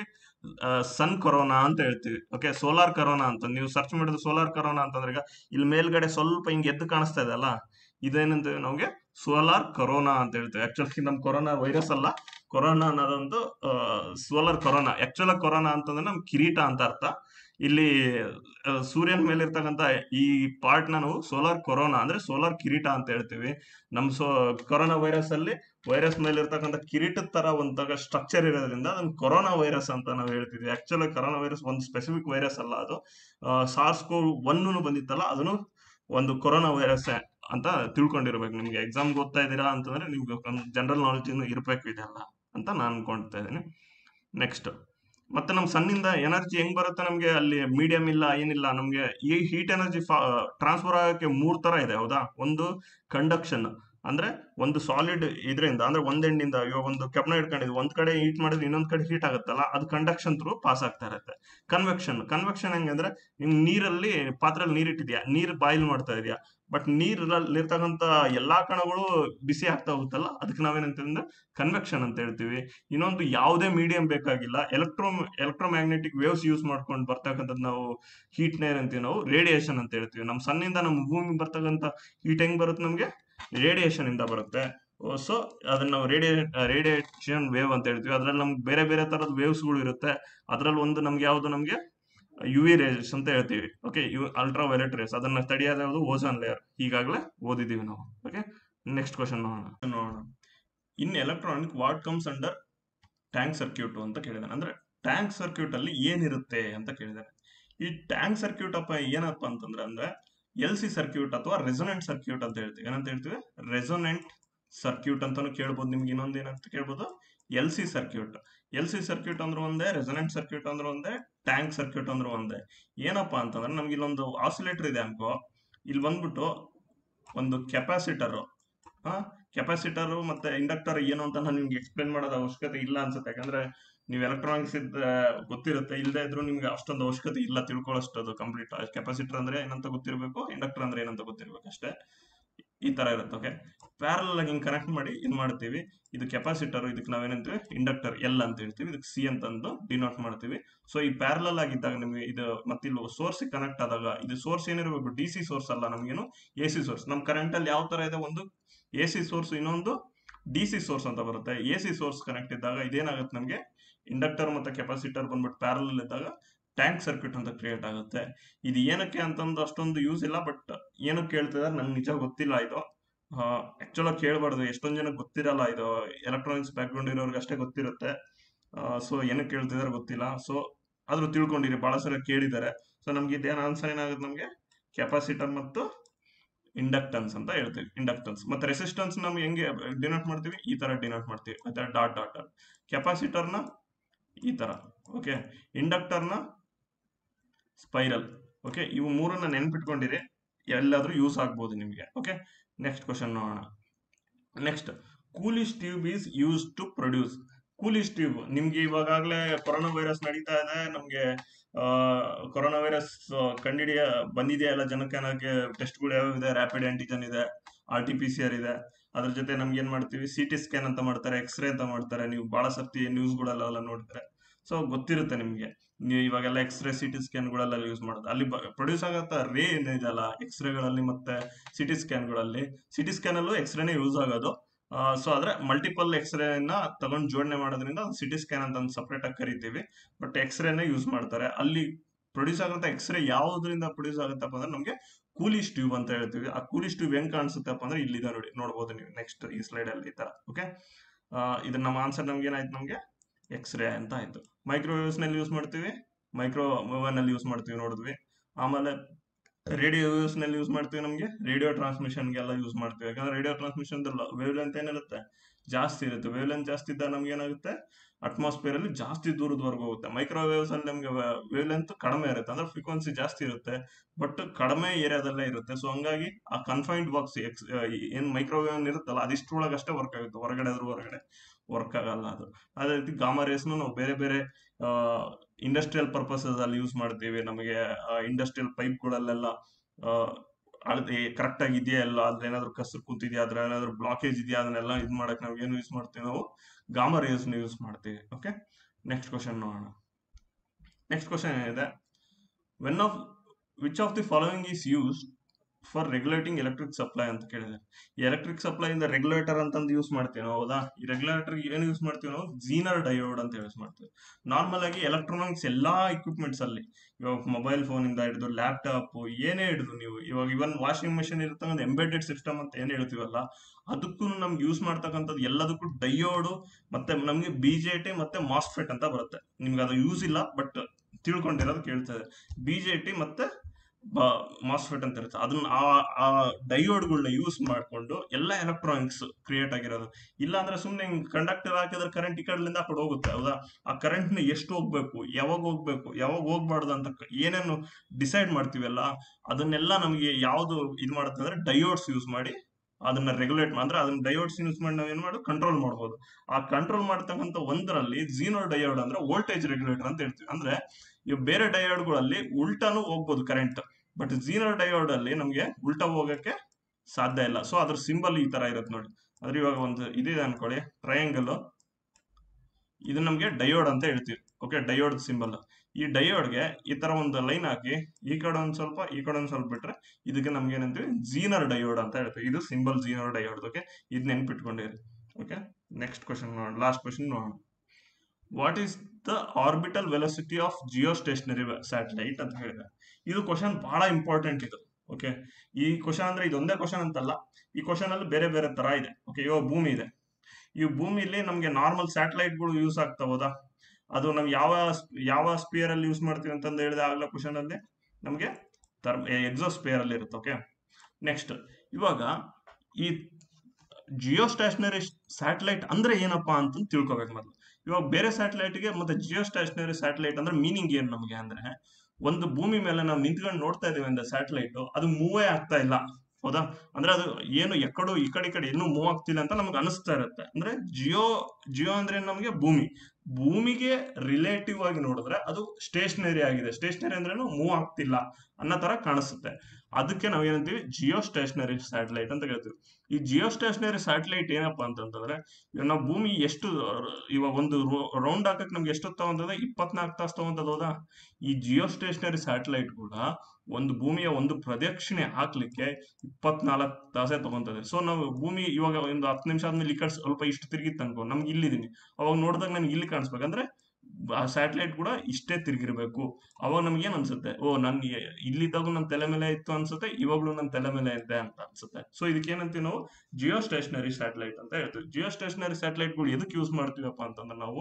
ಸನ್ ಕೊರೋನಾ ಅಂತ ಹೇಳ್ತೀವಿ ಓಕೆ ಸೋಲಾರ್ ಕರೋನಾ ಅಂತ ನೀವು ಸರ್ಚ್ ಮಾಡಿದ್ರೆ ಸೋಲಾರ್ ಕರೋನಾ ಅಂತಂದ್ರೆ ಈಗ ಇಲ್ಲಿ ಮೇಲ್ಗಡೆ ಸ್ವಲ್ಪ ಹಿಂಗೆ ಎದ್ದು ಕಾಣಿಸ್ತಾ ಇದೆ ಅಲ್ಲ ಇದೇನಂತೀವಿ ನಮ್ಗೆ ಸೋಲಾರ್ ಕರೋನಾ ಅಂತ ಹೇಳ್ತೀವಿ ಆಕ್ಚುಲಿ ನಮ್ ಕೊರೋನಾ ವೈರಸ್ ಅಲ್ಲ ಕೊರೋನಾ ಅನ್ನೋದೊಂದು ಸೋಲಾರ್ ಕೊರೋನಾ ಆಕ್ಚುಲ್ ಕೊರೋನಾ ಅಂತಂದ್ರೆ ನಮ್ ಕಿರೀಟ ಅಂತ ಅರ್ಥ ಇಲ್ಲಿ ಆ, ಸೂರ್ಯನ ಮೇಲೆ ಇರ್ತಕ್ಕಂಥ ಈ ಪಾರ್ಟ್ ನಾವು ಸೋಲಾರ್ ಕೊರೋನಾ ಅಂದ್ರೆ ಸೋಲಾರ್ ಕಿರೀಟ ಅಂತ ಹೇಳ್ತೀವಿ ನಮ್ ಸೋ ಕೊರೋನಾ ವೈರಸ್ ಅಲ್ಲಿ ವೈರಸ್ ಮೇಲೆ ಇರ್ತಕ್ಕಂಥ ಕಿರೀಟದ ತರ ಒಂದಾಗ ಸ್ಟ್ರಕ್ಚರ್ ಇರೋದ್ರಿಂದ ಅದನ್ನ ಕೊರೋನಾ ವೈರಸ್ ಅಂತ ನಾವು ಹೇಳ್ತಿದ್ವಿ ಆಕ್ಚುಲಿ ಕೊರೋನಾ ವೈರಸ್ ಒಂದು ಸ್ಪೆಸಿಫಿಕ್ ವೈರಸ್ ಅಲ್ಲ ಅದು ಸಾರ್ಸ್ಕೋ ಒನ್ ಬಂದಿತ್ತಲ್ಲ ಅದನ್ನು ಒಂದು ಕೊರೋನಾ ವೈರಸ್ ಅಂತ ತಿಳ್ಕೊಂಡಿರ್ಬೇಕು ನಿಮ್ಗೆ ಎಕ್ಸಾಮ್ ಓದ್ತಾ ಇದ್ದೀರಾ ಅಂತಂದ್ರೆ ನಿಮ್ಗೆ ಜನರಲ್ ನಾಲೆಜ್ ಇರ್ಬೇಕು ಇದೆಲ್ಲ ಅಂತ ನಾನು ಅನ್ಕೊಳ್ತಾ ಇದ್ದೀನಿ ನೆಕ್ಸ್ಟ್ ಮತ್ತೆ ನಮ್ ಸನ್ನಿಂದ ಎನರ್ಜಿ ಹೆಂಗ್ ಬರುತ್ತೆ ನಮ್ಗೆ ಅಲ್ಲಿ ಮೀಡಿಯಂ ಇಲ್ಲ ಏನಿಲ್ಲ ನಮ್ಗೆ ಈ ಹೀಟ್ ಎನರ್ಜಿ ಟ್ರಾನ್ಸ್ಫರ್ ಆಗಕ್ಕೆ ಮೂರ್ ತರ ಇದೆ ಹೌದಾ ಒಂದು ಕಂಡಕ್ಷನ್ ಅಂದ್ರೆ ಒಂದು ಸಾಲಿಡ್ ಇದರಿಂದ ಅಂದ್ರೆ ಒಂದ್ ಎಂಡಿಂದ ಇವಾಗ ಒಂದು ಕೆಪ್ನ ಇಟ್ಕೊಂಡಿದ್ವಿ ಒಂದ್ ಕಡೆ ಹೀಟ್ ಮಾಡಿದ್ರೆ ಇನ್ನೊಂದ್ ಕಡೆ ಹೀಟ್ ಆಗುತ್ತಲ್ಲ ಅದು ಕಂಡಕ್ಷನ್ ಥ್ರೂ ಪಾಸ್ ಆಗ್ತಾ ಇರುತ್ತೆ ಕನ್ವೆಕ್ಷನ್ ಕನ್ವೆಕ್ಷನ್ ಹೆಂಗಂದ್ರೆ ನಿಮ್ ನೀರಲ್ಲಿ ಪಾತ್ರೆಯಲ್ಲಿ ನೀರ್ ಇಟ್ಟಿದ್ಯಾ ನೀರ್ ಬಾಯ್ಲ್ ಮಾಡ್ತಾ ಇದೆಯಾ ಬಟ್ ನೀರಲ್ಲಿ ಇರ್ತಕ್ಕಂತ ಎಲ್ಲಾ ಕಣಗಳು ಬಿಸಿ ಆಗ್ತಾ ಹೋಗುತ್ತಲ್ಲ ಅದಕ್ಕೆ ನಾವೇನಂತಂದ್ರೆ ಕನ್ವೆಕ್ಷನ್ ಅಂತ ಹೇಳ್ತೀವಿ ಇನ್ನೊಂದು ಯಾವುದೇ ಮೀಡಿಯಂ ಬೇಕಾಗಿಲ್ಲ ಎಲೆಕ್ಟ್ರೋ ಎಲೆಕ್ಟ್ರೋಮ್ಯಾಗ್ನೆಟಿಕ್ ವೇವ್ಸ್ ಯೂಸ್ ಮಾಡ್ಕೊಂಡು ಬರ್ತಕ್ಕಂಥದ್ದು ನಾವು ಹೀಟ್ ಏನಂತೀವಿ ನಾವು ರೇಡಿಯೇಷನ್ ಅಂತ ಹೇಳ್ತೀವಿ ನಮ್ಮ ಸನ್ನಿಂದ ನಮ್ಮ ಭೂಮಿಗೆ ಬರ್ತಕ್ಕಂಥ ಹೀಟ್ ಹೆಂಗ್ ಬರುತ್ತೆ ನಮ್ಗೆ ರೇಡಿಯೇಷನ್ ಇಂದ ಬರುತ್ತೆ ಸೊ ಅದನ್ನ ನಾವು ರೇಡಿಯೇ ರೇಡಿಯೇಷನ್ ವೇವ್ ಅಂತ ಹೇಳ್ತೀವಿ ಅದ್ರಲ್ಲಿ ನಮ್ಗೆ ಬೇರೆ ಬೇರೆ ತರದ ವೇವ್ಸ್ ಗಳು ಇರುತ್ತೆ ಅದ್ರಲ್ಲಿ ಒಂದು ನಮ್ಗೆ ಯಾವ್ದು ನಮ್ಗೆ ಯು ವಿ ರೇಸ್ ಅಂತ ಹೇಳ್ತೀವಿ okay U ultraviolet rays ಅದನ್ನ ತಡೆಯೋದು ಯಾವುದು ಓಝೋನ್ ಲೇಯರ್ ಈಗಾಗಲೇ ಓದಿದೀವಿ ನಾವು ಓಕೆ ನೆಕ್ಸ್ಟ್ ಕ್ವಶನ್ ನೋಡೋಣ ನೋಡೋಣ in electronic what comes under tank circuit ಅಂತ ಕೇಳಿದಾನೆ ಅಂದ್ರೆ ಟ್ಯಾಂಕ್ ಸರ್ಕ್ಯೂಟ್ ಅಲ್ಲಿ ಏನಿರುತ್ತೆ ಅಂತ ಕೇಳಿದಾನೆ ಈ ಟ್ಯಾಂಕ್ ಸರ್ಕ್ಯೂಟ್ ಅಪ್ಪ ಏನಪ್ಪ ಅಂತಂದ್ರೆ ಅಂದ್ರೆ ಎಲ್ ಸಿ ಸರ್ಕ್ಯೂಟ್ ಅಥವಾ ರೆಸೊನೆಂಟ್ ಸರ್ಕ್ಯೂಟ್ ಅಂತ ಹೇಳ್ತೀವಿ ಏನಂತ ಹೇಳ್ತೀವಿ ರೆಸೊನೆಂಟ್ ಸರ್ಕ್ಯೂಟ್ ಅಂತಾನು ಕೇಳ್ಬೋದು ನಿಮ್ಗೆ ಇನ್ನೊಂದು ಏನಂತ ಕೇಳ್ಬೋದು L C circuit L C circuit ಅಂದ್ರೆ ಒಂದೇ ರೆಸೊನೆಂಟ್ ಸರ್ಕ್ಯೂಟ್ ಅಂದ್ರೆ ಒಂದೇ ಟ್ಯಾಂಕ್ ಸರ್ಕ್ಯೂಟ್ ಅಂದ್ರೆ ಒಂದೇ ಏನಪ್ಪಾ ಅಂತಂದ್ರೆ ನಮ್ಗೆ ಇಲ್ಲೊಂದು ಆಸಿಲೇಟರ್ ಇದೆ ಅನ್ಕೋ ಇಲ್ಲಿ ಬಂದ್ಬಿಟ್ಟು ಒಂದು ಕೆಪಾಸಿಟರ್ ಹಾ ಕೆಪಾಸಿಟರ್ ಮತ್ತೆ ಇಂಡಕ್ಟರ್ ಏನು ಅಂತ ನಾನು ನಿಮ್ಗೆ ಎಕ್ಸ್ಪ್ಲೇನ್ ಮಾಡೋದು ಅವಶ್ಯಕತೆ ಇಲ್ಲ ಅನ್ಸುತ್ತೆ ಯಾಕಂದ್ರೆ ನೀವು ಎಲೆಕ್ಟ್ರಾನಿಕ್ಸ್ ಇದ್ದ ಗೊತ್ತಿರುತ್ತೆ ಇಲ್ಲದೆ ಇದ್ರೂ ನಿಮ್ಗೆ ಅಷ್ಟೊಂದು ಅವಶ್ಯಕತೆ ಇಲ್ಲ ತಿಳ್ಕೊಳ್ಳೋಷ್ಟದು ಕಂಪ್ಲೀಟ್ ಕೆಪಾಸಿಟರ್ ಅಂದ್ರೆ ಏನಂತ ಗೊತ್ತಿರಬೇಕು ಇಂಡಕ್ಟರ್ ಅಂದ್ರೆ ಏನಂತ ಗೊತ್ತಿರ್ಬೇಕು ಅಷ್ಟೇ ಈ ತರ ಇರುತ್ತೆ ಓಕೆ ಪ್ಯಾರಲ್ ಆಗಿ ಹಿಂಗ್ ಕನೆಕ್ಟ್ ಮಾಡಿ ಇದ್ ಮಾಡ್ತೀವಿ ಇದು ಕೆಪಾಸಿಟರ್ ಇದಕ್ಕೆ ನಾವೇನಂತೀವಿ ಇಂಡಕ್ಟರ್ ಎಲ್ ಅಂತ ಹೇಳ್ತೀವಿ ಇದಕ್ಕೆ ಸಿ ಅಂತಂದು ಡಿನೋಟ್ ಮಾಡ್ತೀವಿ ಸೊ ಈ ಪ್ಯಾರಲಲ್ ಆಗಿದ್ದಾಗ ನಿಮಗೆ ಇದು ಮತ್ತೆ ಇಲ್ಲಿ ಸೋರ್ಸ್ ಕನೆಕ್ಟ್ ಆದಾಗ ಇದು ಸೋರ್ಸ್ ಏನಿರಬೇಕು ಡಿ ಸಿ ಸೋರ್ಸ್ ಅಲ್ಲ ನಮ್ಗೇನು ಎ ಸಿ ಸೋರ್ಸ್ ನಮ್ ಕರೆಂಟ್ ಅಲ್ಲಿ ಯಾವ ತರ ಇದೆ ಒಂದು ಎ ಸಿ ಸೋರ್ಸ್ ಇನ್ನೊಂದು ಡಿ ಸಿ ಸೋರ್ಸ್ ಅಂತ ಬರುತ್ತೆ ಎ ಸಿ ಸೋರ್ಸ್ ಕನೆಕ್ಟ್ ಇದ್ದಾಗ ಇದೇನಾಗುತ್ತೆ ನಮಗೆ ಇಂಡಕ್ಟರ್ ಮತ್ತೆ ಕೆಪಾಸಿಟರ್ ಬಂದ್ಬಿಟ್ಟು ಪ್ಯಾರಲ್ ಇದ್ದಾಗ ಟ್ಯಾಂಕ್ ಸರ್ಕ್ಯೂಟ್ ಅಂತ ಕ್ರಿಯೇಟ್ ಆಗುತ್ತೆ ಇದು ಏನಕ್ಕೆ ಅಂತಂದು ಅಷ್ಟೊಂದು ಯೂಸ್ ಇಲ್ಲ ಬಟ್ ಏನಕ್ಕೆ ಕೇಳ್ತಿದಾರೆ ನಂಗೆ ನಿಜ ಗೊತ್ತಿಲ್ಲ ಇದು ಆಕ್ಚುಲ್ ಆಗಿ ಕೇಳಬಾರ್ದು ಎಷ್ಟೊಂದು ಜನಕ್ಕೆ ಗೊತ್ತಿರಲ್ಲ ಇದು ಎಲೆಕ್ಟ್ರಾನಿಕ್ಸ್ ಬ್ಯಾಕ್ ಗ್ರೌಂಡ್ ಇರೋರ್ಗೆ ಅಷ್ಟೇ ಗೊತ್ತಿರುತ್ತೆ ಸೊ ಏನಕ್ಕೆ ಕೇಳ್ತಿದಾರೆ ಗೊತ್ತಿಲ್ಲ ಸೊ ಆದ್ರೂ ತಿಳ್ಕೊಂಡಿರಿ ಬಹಳ ಸಲ ಕೇಳಿದ್ದಾರೆ ಸೊ ನಮ್ಗೆ ಇದೇನು ಆನ್ಸರ್ ಏನಾಗುತ್ತೆ ನಮಗೆ ಕೆಪಾಸಿಟರ್ ಮತ್ತು ಇಂಡಕ್ಟನ್ಸ್ ಅಂತ ಹೇಳ್ತೀವಿ ಇಂಡಕ್ಟನ್ಸ್ ಮತ್ತೆ ರೆಸಿಸ್ಟೆನ್ಸ್ ನಮ್ಗೆ ಹೆಂಗೆ ಡಿನೋಟ್ ಮಾಡ್ತೀವಿ ಈ ತರ ಡಿನೋಟ್ ಮಾಡ್ತೀವಿ ಮತ್ತೆ ಡಾಟ್ ಡಾಟ್ ಡಾಟ್ ಕೆಪಾಸಿಟರ್ನ ಈ ತರ ಓಕೆ ಇಂಡಕ್ಟರ್ನ ಸ್ಪೈರಲ್ ಓಕೆ ಇವು ಮೂರನ್ನ ನೆನ್ಪಿಟ್ಕೊಂಡಿರಿ ಎಲ್ಲಾದ್ರೂ ಯೂಸ್ ಆಗ್ಬೋದು ನಿಮಗೆ ಓಕೆ ನೆಕ್ಸ್ಟ್ ಕ್ವಶನ್ ನೋಡೋಣ next Coolidge tube is use to produce Coolidge tube ನಿಮ್ಗೆ ಇವಾಗಲೇ ಕೊರೋನಾ ವೈರಸ್ ನಡೀತಾ ಇದೆ ನಮ್ಗೆ ಕೊರೋನಾ ವೈರಸ್ ಕಂಡಿಡಿಯ ಬಂದಿದೆಯಾ ಎಲ್ಲ ಜನಕ್ಕೆ ಅನ್ನೋಕೆ ಟೆಸ್ಟ್ಗಳು ಯಾವ ಇದೆ ರ್ಯಾಪಿಡ್ ಆಂಟಿಜನ್ ಇದೆ R T P C R ಇದೆ ಅದ್ರ ಜೊತೆ ನಮ್ಗೆ ಏನ್ ಮಾಡ್ತೀವಿ ಸಿ ಟಿ ಸ್ಕ್ಯಾನ್ ಅಂತ ಮಾಡ್ತಾರೆ ಎಕ್ಸ್ರೇ ಅಂತ ಮಾಡ್ತಾರೆ ನೀವು ಬಹಳ ಸರ್ತಿ ನ್ಯೂಸ್ಗಳೆಲ್ಲ ನೋಡ್ತಾರೆ ಸೊ ಗೊತ್ತಿರುತ್ತೆ ನಿಮ್ಗೆ ನೀವು ಇವಾಗೆಲ್ಲ ಎಕ್ಸ್ರೇ ಸಿ ಟಿ ಸ್ಕ್ಯಾನ್ಗಳೆಲ್ಲ ಯೂಸ್ ಮಾಡೋದು ಅಲ್ಲಿ ಪ್ರೊಡ್ಯೂಸ್ ಆಗತ್ತ ರೇ ಏನಿದೆಯಲ್ಲ ಎಕ್ಸ್ರೇಗಳಲ್ಲಿ ಮತ್ತೆ ಸಿ ಟಿ ಸ್ಕ್ಯಾನ್ಗಳಲ್ಲಿ ಸಿ ಟಿ ಸ್ಕ್ಯಾನ್ ಅಲ್ಲೂ ಎಕ್ಸ್ರೇನೇ ಯೂಸ್ ಆಗೋದು ಸೊ ಆದ್ರೆ ಮಲ್ಟಿಪಲ್ ಎಕ್ಸ್ರೇನ ತಗೊಂಡು ಜೋಡಣೆ ಮಾಡೋದ್ರಿಂದ ಸಿಟಿ ಸ್ಕ್ಯಾನ್ ಅಂತ ಒಂದು ಸಪ್ರೇಟ್ ಆಗಿ ಕರಿತೀವಿ ಬಟ್ ಎಕ್ಸ್ರೇನೇ ಯೂಸ್ ಮಾಡ್ತಾರೆ ಅಲ್ಲಿ ಪ್ರೊಡ್ಯೂಸ್ ಆಗುವಂತ ಎಕ್ಸ್ರೇ ಯಾವ್ದ್ರಿಂದ ಪ್ರೊಡ್ಯೂಸ್ ಆಗುತ್ತಪ್ಪ ಅಂದ್ರೆ ನಮಗೆ ಕೂಲಿಶ್ ಟ್ಯೂಬ್ ಅಂತ ಹೇಳ್ತೀವಿ ಆ ಕೂಲಿಶ್ ಟ್ಯೂಬ್ ಹೆಂಗ್ ಕಾಣಿಸುತ್ತಪ್ಪ ಅಂದ್ರೆ ಇಲ್ಲಿದೆ ನೋಡಿ ನೋಡ್ಬೋದು ನೀವು ನೆಕ್ಸ್ಟ್ ಈ ಸ್ಲೈಡ್ ಅಲ್ಲಿ ಈ ತರ ಓಕೆ ಇದು ನಮ್ಮ ಆನ್ಸರ್ ನಮ್ಗೆ ಏನಾಯ್ತು ನಮ್ಗೆ ಎಕ್ಸ್ರೇ ಅಂತ ಆಯ್ತು ಮೈಕ್ರೋವೇವ್ಸ್ ನಲ್ಲಿ ಯೂಸ್ ಮಾಡ್ತೀವಿ ಮೈಕ್ರೋ ನಲ್ಲಿ ಯೂಸ್ ಮಾಡ್ತೀವಿ ನೋಡಿದ್ವಿ ಆಮೇಲೆ ರೇಡಿಯೋ ವೇವ್ಸ್ ನಲ್ಲಿ ಯೂಸ್ ಮಾಡ್ತೀವಿ ನಮಗೆ ರೇಡಿಯೋ ಟ್ರಾನ್ಸ್ಮಿಷನ್ಗೆಲ್ಲ ಯೂಸ್ ಮಾಡ್ತೀವಿ ಯಾಕಂದ್ರೆ ರೇಡಿಯೋ ಟ್ರಾನ್ಸ್ಮಿಷನ್ ವೇವ್ ಲೆಂತ್ ಏನಿರುತ್ತೆ ಜಾಸ್ತಿ ಇರುತ್ತೆ ವೇವ್ ಲೆಂತ್ ಜಾಸ್ತಿ ಇದ್ದಾಗ ನಮ್ಗೆ ಏನಾಗುತ್ತೆ ಅಟ್ಮಾಸ್ಫಿಯರ್ ಅಲ್ಲಿ ಜಾಸ್ತಿ ದೂರದವರೆಗೂ ಹೋಗುತ್ತೆ ಮೈಕ್ರೋವೇವ್ಸ್ ಅಲ್ಲಿ ನಮಗೆ ವೇವ್ ಲೆಂತ್ ಕಡಿಮೆ ಇರುತ್ತೆ ಅಂದ್ರೆ ಫ್ರೀಕ್ವೆನ್ಸಿ ಜಾಸ್ತಿ ಇರುತ್ತೆ ಬಟ್ ಕಡಿಮೆ ಏರಿಯಾದಲ್ಲೇ ಇರುತ್ತೆ ಸೊ ಹಂಗಾಗಿ ಆ ಕನ್ಫೈನ್ಡ್ ಬಾಕ್ಸ್ ಎಕ್ಸ್ ಏನ್ ಮೈಕ್ರೋವೇವ್ ಇರುತ್ತಲ್ಲ ಅದಿಷ್ಟರೊಳಗೆ ಅಷ್ಟೇ ವರ್ಕ್ ಆಗುತ್ತೆ ಹೊರಗಡೆ ಆದ್ರೂ ಹೊರಗಡೆ ವರ್ಕ್ ಆಗಲ್ಲ ಅದು ಅದೇ ರೀತಿ ಗಾಮಾ ರೇಸ್ನು ನಾವು ಬೇರೆ ಬೇರೆ ಇಂಡಸ್ಟ್ರಿಯಲ್ ಪರ್ಪಸಸ್ ಅಲ್ಲಿ ಯೂಸ್ ಮಾಡ್ತೀವಿ ನಮಗೆ ಇಂಡಸ್ಟ್ರಿಯಲ್ ಪೈಪ್ಗಳಲ್ಲೆಲ್ಲ ಅಳತೆ ಕರೆಕ್ಟ್ ಆಗಿ ಇದೆಯಾ ಇಲ್ಲ ಅದ್ರ ಏನಾದ್ರು ಕಸರು ಕೂತಿದ್ಯಾ ಅದ್ರ ಏನಾದ್ರು ಬ್ಲಾಕೇಜ್ ಇದೆಯಾ ಅದನ್ನೆಲ್ಲ ಇದು ಮಾಡಕ್ ನಾವು ಏನು ಯೂಸ್ ಮಾಡ್ತೀವಿ ನಾವು ಗಾಮಾ ರೇಸ್ ಯೂಸ್ ಮಾಡ್ತೀವಿ ಓಕೆ ನೆಕ್ಸ್ಟ್ ಕ್ವಶನ್ ನೋಡೋಣ ನೆಕ್ಸ್ಟ್ ಕ್ವಶನ್ ಏನಿದೆ when of which of the following is use for regulating electric supply ಅಂತ ಕೇಳಿದೆ ಎಲೆಕ್ಟ್ರಿಕ್ ಸಪ್ಲೈ ಇಂದ ರೆಗ್ಯುಲೇಟರ್ ಅಂತಂದು ಯೂಸ್ ಮಾಡ್ತೀವಿ ನಾವು ಹೌದಾ ಈ ರೆಗ್ಯುಲೇಟರ್ ಏನು ಯೂಸ್ ಮಾಡ್ತೀವಿ ನಾವು ಜೀನರ್ ಡಯೋಡ್ ಅಂತ ಯೂಸ್ ಮಾಡ್ತೀವಿ ನಾರ್ಮಲ್ ಆಗಿ ಎಲೆಕ್ಟ್ರಾನಿಕ್ಸ್ ಎಲ್ಲಾ ಇಕ್ವಿಪ್ಮೆಂಟ್ಸ್ ಅಲ್ಲಿ ಇವಾಗ ಮೊಬೈಲ್ ಫೋನ್ ಇಂದ ಹಿಡಿದು ಲ್ಯಾಪ್ಟಾಪ್ ಏನೇ ಹಿಡಿದು ನೀವು ಇವಾಗ ಇವನ್ ವಾಷಿಂಗ್ ಮೆಷಿನ್ ಇರ್ತಕ್ಕಂಥ ಎಂಬೆಡೆಡ್ ಸಿಸ್ಟಮ್ ಅಂತ ಏನ್ ಹೇಳ್ತೀವಲ್ಲ ಅದಕ್ಕೂ ನಮ್ಗೆ ಯೂಸ್ ಮಾಡ್ತಕ್ಕಂಥದ್ದು ಎಲ್ಲದಕ್ಕೂ ಡಯೋಡು ಮತ್ತೆ ನಮ್ಗೆ ಬಿ ಜೆ ಟಿ ಮತ್ತೆ ಮಾಸ್ಫೆಟ್ ಅಂತ ಬರುತ್ತೆ ನಿಮ್ಗೆ ಅದು ಯೂಸ್ ಇಲ್ಲ ಬಟ್ ತಿಳ್ಕೊಂಡಿರೋದು ಕೇಳ್ತದೆ ಬಿ ಜೆ ಟಿ ಮತ್ತೆ ಮಾಸ್ಫೆಟ್ ಅಂತ ಇರುತ್ತೆ ಅದನ್ನ ಆ ಆ ಡಯೋಡ್ಗಳನ್ನ ಯೂಸ್ ಮಾಡ್ಕೊಂಡು ಎಲ್ಲ ಎಲೆಕ್ಟ್ರಾನಿಕ್ಸ್ ಕ್ರಿಯೇಟ್ ಆಗಿರೋದು ಇಲ್ಲ ಅಂದ್ರೆ ಸುಮ್ಮನೆ ಕಂಡಕ್ಟರ್ ಹಾಕಿದ್ರೆ ಕರೆಂಟ್ ಈ ಕಡೆಯಿಂದ ಆ ಕಡೆ ಹೋಗುತ್ತೆ ಹೌದಾ ಆ ಕರೆಂಟ್ ನ ಎಷ್ಟು ಹೋಗ್ಬೇಕು ಯಾವಾಗ ಹೋಗ್ಬೇಕು ಯಾವಾಗ ಹೋಗ್ಬಾರ್ದು ಅಂತ ಏನೇನು ಡಿಸೈಡ್ ಮಾಡ್ತೀವಲ್ಲ ಅದನ್ನೆಲ್ಲ ನಮಗೆ ಯಾವ್ದು ಇದು ಮಾಡುತ್ತೆ ಅಂದ್ರೆ ಡಯೋಡ್ಸ್ ಯೂಸ್ ಮಾಡಿ ಅದನ್ನ ರೆಗ್ಯುಲೇಟ್ ಅಂದ್ರೆ ಅದನ್ನ ಡಯೋಡ್ಸ್ ಯೂಸ್ ಮಾಡಿ ನಾವ್ ಏನ್ ಮಾಡೋದು ಕಂಟ್ರೋಲ್ ಮಾಡ್ಬೋದು ಆ ಕಂಟ್ರೋಲ್ ಮಾಡ್ತಕ್ಕಂಥ ಒಂದರಲ್ಲಿ ಝೀನೋ ಡಯೋಡ್ ಅಂದ್ರೆ ವೋಲ್ಟೇಜ್ ರೆಗ್ಯುಲೇಟರ್ ಅಂತ ಹೇಳ್ತೀವಿ ಅಂದ್ರೆ ಇವ್ ಬೇರೆ ಡಯೋಡ್ಗಳಲ್ಲಿ ಉಲ್ಟಾನು ಹೋಗ್ಬೋದು ಕರೆಂಟ್ ಬಟ್ ಝೀನರ್ ಡಯೋಡ್ ಅಲ್ಲಿ ನಮ್ಗೆ ಉಲ್ಟಾ ಹೋಗಕ್ಕೆ ಸಾಧ್ಯ ಇಲ್ಲ ಸೊ ಅದ್ರ ಸಿಂಬಲ್ ಈ ತರ ಇರುತ್ತೆ ನೋಡಿ ಅದ್ರ ಇವಾಗ ಒಂದು ಇದಿದೆ ಅನ್ಕೊಳ್ಳಿ ಟ್ರಯಾಂಗಲ್ ಇದು ನಮ್ಗೆ ಡಯೋಡ್ ಅಂತ ಹೇಳ್ತೀವಿ ಓಕೆ ಡಯೋಡ್ ಸಿಂಬಲ್ ಈ ಡಯೋಡ್ಗೆ ಈ ತರ ಒಂದು ಲೈನ್ ಹಾಕಿ ಈ ಕಡೆ ಒಂದ್ ಸ್ವಲ್ಪ ಈ ಕಡೆ ಒಂದ್ ಸ್ವಲ್ಪ ಬಿಟ್ರೆ ಇದಕ್ಕೆ ನಮ್ಗೆ ಏನಂತೀವಿ ಜೀನರ್ ಡಯೋಡ್ ಅಂತ ಹೇಳ್ತೀವಿ ಇದು ಸಿಂಬಲ್ ಜೀನರ್ ಡಯೋಡ್ ಓಕೆ ಇದು ನೆನ್ಪಿಟ್ಕೊಂಡಿರಿ ಓಕೆ ನೆಕ್ಸ್ಟ್ ಕ್ವಶನ್ ನೋಡೋಣ ಲಾಸ್ಟ್ ಕ್ವಶನ್ ನೋಡೋಣ what is the orbital velocity of geostationary satellite ಅಂತ ಹೇಳಿದೆ ಇದು ಕ್ವಶನ್ ಬಹಳ ಇಂಪಾರ್ಟೆಂಟ್ ಇದು ಓಕೆ ಈ ಕ್ವಶನ್ ಅಂದ್ರೆ ಇದೊಂದೇ ಕ್ವಶನ್ ಅಂತಲ್ಲ ಈ ಕ್ವಶನ್ ಅಲ್ಲಿ ಬೇರೆ ಬೇರೆ ತರ ಇದೆ ಓಕೆ ಇವಾಗ ಭೂಮಿ ಇದೆ ಈ ಭೂಮಿಲಿ ನಮ್ಗೆ ನಾರ್ಮಲ್ ಸ್ಯಾಟಲೈಟ್ಗಳು ಯೂಸ್ ಆಗ್ತಾವದಾ ಅದು ನಾವು ಯಾವ ಯಾವ ಸ್ಪಿಯರ್ ಅಲ್ಲಿ ಯೂಸ್ ಮಾಡ್ತೀವಿ ಅಂತಂದು ಹೇಳಿದೆ ಆಗ್ಲೇ ಕ್ವಶನ್ ಅಲ್ಲಿ ನಮ್ಗೆ ಥರ್ಮ್ ಎಕ್ಸೋ ಸ್ಪಿಯರ್ ಅಲ್ಲಿ ಇರುತ್ತೆ ಓಕೆ ನೆಕ್ಸ್ಟ್ ಇವಾಗ ಈ ಜಿಯೋ ಸ್ಟೇಷನರಿ ಸ್ಯಾಟಲೈಟ್ ಅಂದ್ರೆ ಏನಪ್ಪಾ ಅಂತ ತಿಳ್ಕೊಬೇಕು ಮೊದಲು ಇವಾಗ ಬೇರೆ ಸ್ಯಾಟಲೈಟ್ಗೆ ಮತ್ತೆ ಜಿಯೋ ಸ್ಟೇಷನರಿ ಸ್ಯಾಟಲೈಟ್ ಅಂದ್ರೆ ಮೀನಿಂಗ್ ಏನು ನಮಗೆ ಅಂದ್ರೆ ಒಂದು ಭೂಮಿ ಮೇಲೆ ನಾವು ನಿಂತ್ಕೊಂಡು ನೋಡ್ತಾ ಇದೀವಿ ಅಂದ್ರೆ ಸ್ಯಾಟಲೈಟ್ ಅದು ಮೂವೇ ಆಗ್ತಾ ಇಲ್ಲ ಹೌದಾ ಅಂದ್ರೆ ಅದು ಏನು ಎಕ್ಕಡು ಈ ಕಡೆ ಈ ಕಡೆ ಇನ್ನೂ ಮೂವ್ ಆಗ್ತಿಲ್ಲ ಅಂತ ನಮ್ಗೆ ಅನಿಸ್ತಾ ಇರುತ್ತೆ ಅಂದ್ರೆ ಜಿಯೋ ಜಿಯೋ ಅಂದ್ರೆ ನಮಗೆ ಭೂಮಿ ಭೂಮಿಗೆ ರಿಲೇಟಿವ್ ಆಗಿ ನೋಡಿದ್ರೆ ಅದು ಸ್ಟೇಷನರಿ ಆಗಿದೆ ಸ್ಟೇಷನರಿ ಅಂದ್ರೇನು ಮೂವ್ ಆಗ್ತಿಲ್ಲ ಅನ್ನೋ ತರ ಕಾಣಿಸುತ್ತೆ ಅದಕ್ಕೆ ನಾವು ಏನಂತೀವಿ ಜಿಯೋ ಸ್ಟೇಷನರಿ ಸ್ಯಾಟಲೈಟ್ ಅಂತ ಹೇಳ್ತೀವಿ ಈ ಜಿಯೋ ಸ್ಟೇಷನರಿ ಸ್ಯಾಟಲೈಟ್ ಏನಪ್ಪಾ ಅಂತಂತಂದ್ರೆ ಇವಾಗ ನಾವು ಭೂಮಿ ಎಷ್ಟು ಇವಾಗ ಒಂದು ರೌಂಡ್ ಹಾಕಕ್ ನಮ್ಗೆ ಎಷ್ಟು ತಗೊಂತದ ಇಪ್ಪತ್ನಾಲ್ಕು ತಾಸು ತಗೊಂತದ ಹೌದಾ ಈ ಜಿಯೋ ಸ್ಟೇಷನರಿ ಸ್ಯಾಟಲೈಟ್ ಕೂಡ ಒಂದು ಭೂಮಿಯ ಒಂದು ಪ್ರದಕ್ಷಿಣೆ ಹಾಕ್ಲಿಕ್ಕೆ ಇಪ್ಪತ್ನಾಲ್ಕು ತಾಸೇ ತಗೊಂತದೆ ಸೊ ನಾವು ಭೂಮಿ ಇವಾಗ ಒಂದು ಹತ್ತು ನಿಮಿಷ ಆದ್ಮೇಲೆ ಈ ಕಡೆ ಸ್ವಲ್ಪ ಇಷ್ಟು ತಿರುಗಿತ್ತು ಅನ್ಕೋ ನಮ್ಗೆ ಇಲ್ಲಿದೀನಿ ಅವಾಗ ನೋಡಿದಾಗ ನನಗೆ ಇಲ್ಲಿ ಕಾಣಿಸ್ಬೇಕಂದ್ರೆ ಆ ಸ್ಯಾಟಲೈಟ್ ಕೂಡ ಇಷ್ಟೇ ತಿರುಗಿರ್ಬೇಕು ಅವಾಗ ನಮ್ಗೆ ಏನ್ ಅನ್ಸುತ್ತೆ ಓ ನನ್ ಇಲ್ಲಿದ್ದಾಗೂ ನನ್ನ ತಲೆ ಮೇಲೆ ಇತ್ತು ಅನ್ಸುತ್ತೆ ಇವಾಗ್ಲೂ ನನ್ನ ತಲೆ ಮೇಲೆ ಇದೆ ಅಂತ ಅನ್ಸುತ್ತೆ ಸೊ ಇದಕ್ಕೆ ಏನಂತೀವಿ ನಾವು ಜಿಯೋ ಸ್ಟೇಷನರಿ ಸ್ಯಾಟಲೈಟ್ ಅಂತ ಹೇಳ್ತೀವಿ ಜಿಯೋ ಸ್ಟೇಷನರಿ ಸ್ಯಾಟಲೈಟ್ಗಳು ಎದಕ್ಕೆ ಯೂಸ್ ಮಾಡ್ತೀವಪ್ಪ ಅಂತಂದ್ರೆ ನಾವು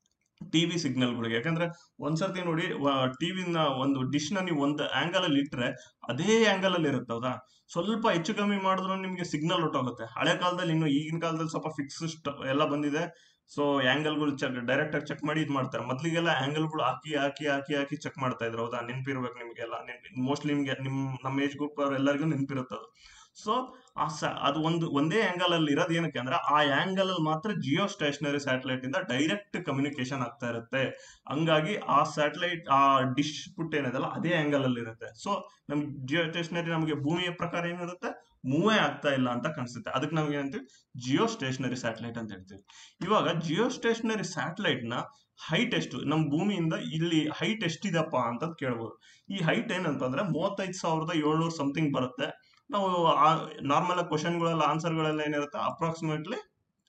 ಟಿವಿ ಸಿಗ್ನಲ್ಗಳಿಗೆ ಯಾಕಂದ್ರೆ ಒಂದ್ಸರ್ತಿ ನೋಡಿ ಟಿವಿನ ಒಂದು ಡಿಶ್ ನ ನೀವು ಒಂದು ಆಂಗಲ್ ಅಲ್ಲಿ ಇಟ್ರೆ ಅದೇ ಆಂಗಲ್ ಅಲ್ಲಿ ಇರುತ್ತೆ ಹೌದಾ ಸ್ವಲ್ಪ ಹೆಚ್ಚು ಕಮ್ಮಿ ಮಾಡಿದ್ರು ನಿಮ್ಗೆ ಸಿಗ್ನಲ್ ಹೊಟ್ಟೋಗುತ್ತೆ ಹಳೆ ಕಾಲದಲ್ಲಿ ಇನ್ನು ಈಗಿನ ಕಾಲದಲ್ಲಿ ಸ್ವಲ್ಪ ಫಿಕ್ಸ್ ಎಲ್ಲ ಬಂದಿದೆ ಸೊ ಆಂಗಲ್ಗಳು ಚೆಕ್ ಡೈರೆಕ್ಟ್ ಆಗಿ ಚೆಕ್ ಮಾಡಿ ಇದು ಮಾಡ್ತಾರೆ ಮೊದ್ಲಿಗೆಲ್ಲ ಆಂಗಲ್ಗಳು ಹಾಕಿ ಹಾಕಿ ಹಾಕಿ ಹಾಕಿ ಚೆಕ್ ಮಾಡ್ತಾ ಇದ್ರು ಹೌದಾ ನೆನ್ಪಿರ್ಬೇಕು ನಿಮ್ಗೆಲ್ಲ ಮೋಸ್ಟ್ಲಿ ನಿಮ್ಗೆ ನಿಮ್ ನಮ್ಮ ಏಜ್ ಗ್ರೂಪ್ ಎಲ್ಲರಿಗೂ ನೆನ್ಪಿರುತ್ತೆ ಅದು ಸೊ ಆ ಸ ಅದು ಒಂದು ಒಂದೇ ಆಂಗಲ್ ಅಲ್ಲಿ ಇರೋದು ಏನಕ್ಕೆ ಅಂದ್ರೆ ಆ ಆಂಗಲ್ ಅಲ್ಲಿ ಮಾತ್ರ ಜಿಯೋ ಸ್ಟೇಷನರಿ ಸ್ಯಾಟಲೈಟ್ ಇಂದ ಡೈರೆಕ್ಟ್ ಕಮ್ಯುನಿಕೇಶನ್ ಆಗ್ತಾ ಇರುತ್ತೆ ಹಂಗಾಗಿ ಆ ಸ್ಯಾಟಲೈಟ್ ಆ ಡಿಶ್ ಪುಟ್ ಏನಿದೆಲ್ಲ ಅದೇ ಆಂಗಲ್ ಅಲ್ಲಿ ಇರುತ್ತೆ ಸೊ ನಮ್ ಜಿಯೋ ಸ್ಟೇಷನರಿ ನಮಗೆ ಭೂಮಿಯ ಪ್ರಕಾರ ಏನಿರುತ್ತೆ ಮೂವೇ ಆಗ್ತಾ ಇಲ್ಲ ಅಂತ ಕಾಣಿಸುತ್ತೆ ಅದಕ್ಕೆ ನಮ್ಗೆ ಏನಂತೀವಿ ಜಿಯೋ ಸ್ಟೇಷನರಿ ಸ್ಯಾಟಲೈಟ್ ಅಂತ ಹೇಳ್ತೀವಿ ಇವಾಗ ಜಿಯೋ ಸ್ಟೇಷನರಿ ಸ್ಯಾಟಲೈಟ್ ನ ಹೈಟ್ ಎಷ್ಟು ನಮ್ಮ ಭೂಮಿಯಿಂದ ಇಲ್ಲಿ ಹೈಟ್ ಎಷ್ಟಿದೆಪ್ಪ ಅಂತ ಕೇಳ್ಬೋದು ಈ ಹೈಟ್ ಏನಂತಂದ್ರೆ ಮೂವತ್ತೈದು ಸಾವಿರದ ಏಳ್ನೂರು ಸಮಥಿಂಗ್ ಬರುತ್ತೆ ನಾವು ನಾರ್ಮಲ್ ಕ್ವಶನ್ಗಳೆಲ್ಲ ಆನ್ಸರ್ಗಳೆಲ್ಲ ಏನಿರುತ್ತೆ approximately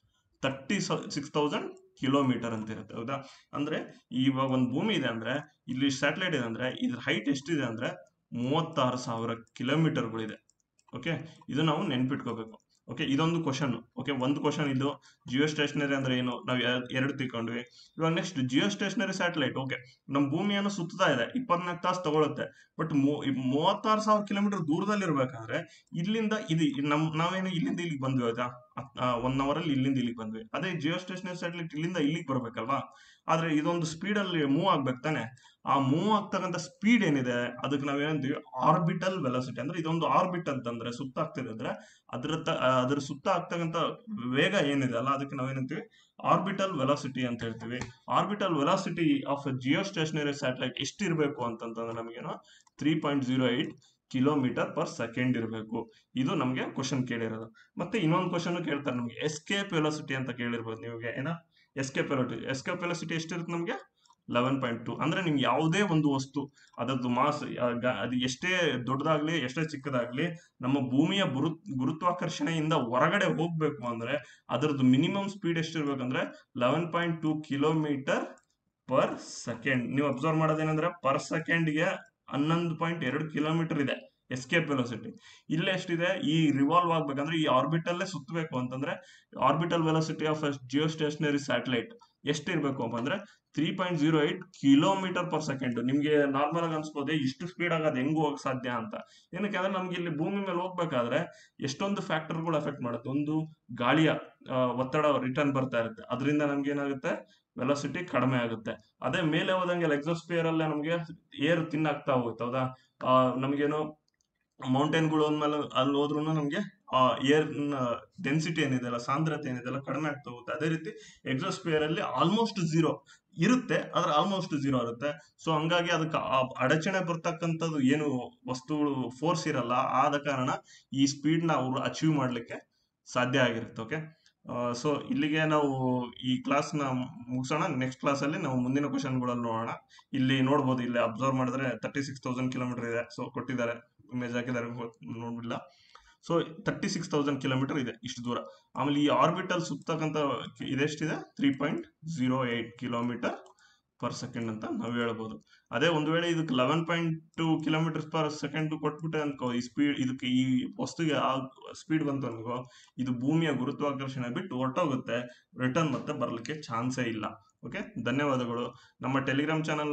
thirty six thousand kilometer ಅಂತ ಇರುತ್ತೆ ಹೌದಾ ಅಂದ್ರೆ ಇವಾಗ ಒಂದು ಭೂಮಿ ಇದೆ ಅಂದ್ರೆ ಇಲ್ಲಿ ಸ್ಯಾಟಲೈಟ್ ಇದೆ ಅಂದ್ರೆ ಇದ್ರ ಹೈಟ್ ಎಷ್ಟಿದೆ ಅಂದ್ರೆ ಮೂವತ್ತಾರು ಸಾವಿರ ಕಿಲೋಮೀಟರ್ಗಳಿದೆ ಓಕೆ ಇದು ನಾವು ನೆನ್ಪಿಟ್ಕೋಬೇಕು ಓಕೆ ಇದೊಂದು ಕ್ವಶನ್ ಓಕೆ ಒಂದು ಕ್ವಶನ್ ಇದು ಜಿಯೋ ಸ್ಟೇಷನರಿ ಅಂದ್ರೆ ಏನು ನಾವು ಎರಡು ತಿಳ್ಕೊಂಡ್ವಿ ಇವಾಗ next geostationary satellite okay ನಮ್ಮ ಭೂಮಿಯನ್ನು ಸುತ್ತಾ ಇದೆ ಇಪ್ಪತ್ನಾಲ್ಕು ತಾಸು ತಗೊಳುತ್ತೆ ಬಟ್ ಮೂವತ್ತಾರು ಸಾವಿರ ಕಿಲೋಮೀಟರ್ ದೂರದಲ್ಲಿ ಇರ್ಬೇಕಾದ್ರೆ ಇಲ್ಲಿಂದ ಇದು ನಮ್ ನಾವೇನು ಇಲ್ಲಿಂದ ಇಲ್ಲಿಗೆ ಬಂದ್ವಿ ಆಯ್ತಾ ಒನ್ ಅವರ್ ಅಲ್ಲಿ ಇಲ್ಲಿಂದ ಇಲ್ಲಿಗೆ ಬಂದ್ವಿ ಅದೇ ಜಿಯೋ ಸ್ಟೇಷನರಿ ಸ್ಯಾಟಲೈಟ್ ಇಲ್ಲಿಂದ ಇಲ್ಲಿಗೆ ಬರ್ಬೇಕಲ್ವಾ ಆದ್ರೆ ಇದೊಂದು ಸ್ಪೀಡ್ ಅಲ್ಲಿ ಮೂವ್ ಆಗ್ಬೇಕು ತಾನೆ ಆ ಮೂವ್ ಆಗ್ತಕ್ಕಂಥ ಸ್ಪೀಡ್ ಏನಿದೆ ಅದಕ್ಕೆ ನಾವ್ ಏನಂತೀವಿ ಆರ್ಬಿಟಲ್ ವೆಲಾಸಿಟಿ ಅಂದ್ರೆ ಇದೊಂದು ಆರ್ಬಿಟ್ ಅಂತಂದ್ರೆ ಸುತ್ತ ಆಗ್ತಿದೆ ಅಂದ್ರೆ ಅದ್ರ ಅದ್ರ ಸುತ್ತ ಆಗ್ತಕ್ಕಂಥ ವೇಗ ಏನಿದೆ ಅಲ್ಲ ಅದಕ್ಕೆ ನಾವೇನಂತೀವಿ ಆರ್ಬಿಟಲ್ ವೆಲಾಸಿಟಿ ಅಂತ ಹೇಳ್ತೀವಿ orbital velocity of geostationary satellite ಎಷ್ಟಿರ್ಬೇಕು ಅಂತಂತಂದ್ರೆ ನಮಗೇನು three point zero eight kilometer per second ಇರಬೇಕು ಇದು ನಮಗೆ ಕ್ವಶನ್ ಕೇಳಿರೋದು ಮತ್ತೆ ಇನ್ನೊಂದು ಕ್ವಶನ್ ಕೇಳ್ತಾರೆ ನಮಗೆ ಎಸ್ಕೇಪ್ ವೆಲಾಸಿಟಿ ಅಂತ ಕೇಳಿರ್ಬೋದು ನಿಮಗೆ ಏನ ಎಸ್ಕೇಪ್ ವೆಲಾಸಿಟಿ ಎಸ್ಕೇಪ್ ವೆಲಾಸಿಟಿ ಎಷ್ಟಿರುತ್ತೆ ನಮಗೆ ಲೆವೆನ್ ಪಾಯಿಂಟ್ ಟು ಅಂದ್ರೆ ನಿಮ್ಗೆ ಯಾವುದೇ ಒಂದು ವಸ್ತು ಅದರದ್ದು ಮಾಸ್ ಅದು ಎಷ್ಟೇ ದೊಡ್ಡದಾಗ್ಲಿ ಎಷ್ಟೇ ಚಿಕ್ಕದಾಗ್ಲಿ ನಮ್ಮ ಭೂಮಿಯ ಗುರು ಗುರುತ್ವಾಕರ್ಷಣೆಯಿಂದ ಹೊರಗಡೆ ಹೋಗ್ಬೇಕು ಅಂದ್ರೆ ಅದರದ್ದು ಮಿನಿಮಮ್ ಸ್ಪೀಡ್ ಎಷ್ಟಿರ್ಬೇಕಂದ್ರೆ eleven point two kilometer per second ನೀವು ಅಬ್ಸರ್ವ್ ಮಾಡೋದೇನಂದ್ರೆ ಪರ್ ಸೆಕೆಂಡ್ಗೆ ಹನ್ನೊಂದು ಪಾಯಿಂಟ್ ಎರಡು ಕಿಲೋಮೀಟರ್ ಇದೆ ಎಸ್ಕೇಪ್ ವೆಲೋಸಿಟಿ ಇಲ್ಲೇ ಎಷ್ಟಿದೆ ಈ ರಿವಾಲ್ವ್ ಆಗ್ಬೇಕಂದ್ರೆ ಈ ಆರ್ಬಿಟಲ್ಲೇ ಸುತ್ತಬೇಕು ಅಂತಂದ್ರೆ orbital velocity of geostationary satellite ಎಷ್ಟಿರ್ಬೇಕು ಅಂದ್ರೆ three point zero eight kilometer per second ನಿಮ್ಗೆ ನಾರ್ಮಲ್ ಆಗಿ ಅನ್ಸ್ಬೋದು ಇಷ್ಟು ಸ್ಪೀಡ್ ಆಗೋದು ಹೆಂಗ್ ಹೋಗಕ್ ಸಾಧ್ಯ ಅಂತ ಏನಕ್ಕೆ ಅಂದ್ರೆ ನಮ್ಗೆ ಇಲ್ಲಿ ಭೂಮಿ ಮೇಲೆ ಹೋಗ್ಬೇಕಾದ್ರೆ ಎಷ್ಟೊಂದು ಫ್ಯಾಕ್ಟರ್ಗಳು ಎಫೆಕ್ಟ್ ಮಾಡುತ್ತೆ ಒಂದು ಗಾಳಿಯ ಒತ್ತಡ ರಿಟರ್ನ್ ಬರ್ತಾ ಇರುತ್ತೆ ಅದರಿಂದ ನಮ್ಗೆ ಏನಾಗುತ್ತೆ ವೆಲಾಸಿಟಿ ಕಡಿಮೆ ಆಗುತ್ತೆ ಅದೇ ಮೇಲೆ ಹೋದಂಗೆ ಎಕ್ಸೋಸ್ಪಿಯರ್ ಅಲ್ಲೇ ನಮ್ಗೆ ಏರ್ ತಿನ್ನಾಗ್ತಾ ಹೋಗುತ್ತೆ ಹೌದಾ ನಮ್ಗೇನು ಮೌಂಟೇನ್ಗಳು ಅಂದ್ಮೇಲೆ ಅಲ್ಲಿ ಹೋದ್ರು ನಮ್ಗೆ ಆ ಏರ್ ಡೆನ್ಸಿಟಿ ಏನಿದೆ ಅಲ್ಲ ಸಾಂದ್ರತೆ ಏನಿದೆ ಅಲ್ಲ ಕಡಿಮೆ ಆಗ್ತಾ ಹೋಗುತ್ತೆ ಅದೇ ರೀತಿ ಎಕ್ಸೋಸ್ಪಿಯರ್ ಅಲ್ಲಿ ಆಲ್ಮೋಸ್ಟ್ ಝೀರೋ ಇರುತ್ತೆ ಆದ್ರೆ ಆಲ್ಮೋಸ್ಟ್ ಝೀರೋ ಇರುತ್ತೆ ಸೊ ಹಂಗಾಗಿ ಅದಕ್ಕೆ ಅಡಚಣೆ ಬರ್ತಕ್ಕಂಥದ್ದು ಏನು ವಸ್ತುಗಳು ಫೋರ್ಸ್ ಇರಲ್ಲ ಆದ ಕಾರಣ ಈ ಸ್ಪೀಡ್ ನ ಅವರು ಅಚೀವ್ ಮಾಡ್ಲಿಕ್ಕೆ ಸಾಧ್ಯ ಆಗಿರುತ್ತೆ ಓಕೆ ಸೊ ಇಲ್ಲಿಗೆ ನಾವು ಈ ಕ್ಲಾಸ್ ನ ಮುಗಿಸೋಣ ನೆಕ್ಸ್ಟ್ ಕ್ಲಾಸ್ ಅಲ್ಲಿ ನಾವು ಮುಂದಿನ ಕ್ವಶನ್ಗಳಲ್ಲಿ ನೋಡೋಣ ಇಲ್ಲಿ ನೋಡ್ಬೋದು ಇಲ್ಲಿ ಅಬ್ಸರ್ವ್ ಮಾಡಿದ್ರೆ ತರ್ಟಿ ಸಿಕ್ಸ್ ತೌಸಂಡ್ ಕಿಲೋಮೀಟರ್ ಇದೆ ಸೊ ಕೊಟ್ಟಿದ್ದಾರೆ ಇಮೇಜ್ ಹಾಕಿದ್ದಾರೆ ನೋಡ್ಬಿಲ್ಲ so thirty six thousand kilometer ಇದೆ ಇಷ್ಟು ದೂರ ಆಮೇಲೆ ಈ ಆರ್ಬಿಟಲ್ ಸುತ್ತಕ್ಕಂತ ಇದೆಷ್ಟಿದೆ three point zero eight kilometer per second ಅಂತ ನಾವು ಹೇಳ್ಬೋದು ಅದೇ ಒಂದು ವೇಳೆ ಇದಕ್ಕೆ eleven point two kilometer per second ಕೊಟ್ಬಿಟ್ಟೆ ಅನ್ಕೋ ಈ ಸ್ಪೀಡ್ ಇದಕ್ಕೆ ಈ ವಸ್ತುಗೆ ಆ ಸ್ಪೀಡ್ ಬಂತು ಅನ್ಕೋ ಇದು ಭೂಮಿಯ ಗುರುತ್ವಾಕರ್ಷಣೆ ಬಿಟ್ಟು ಹೊರಟೋಗುತ್ತೆ ರಿಟರ್ನ್ ಮತ್ತೆ ಬರಲಿಕ್ಕೆ ಚಾನ್ಸೇ ಇಲ್ಲ ಓಕೆ ಧನ್ಯವಾದಗಳು ನಮ್ಮ ಟೆಲಿಗ್ರಾಮ್ ಚಾನಲ್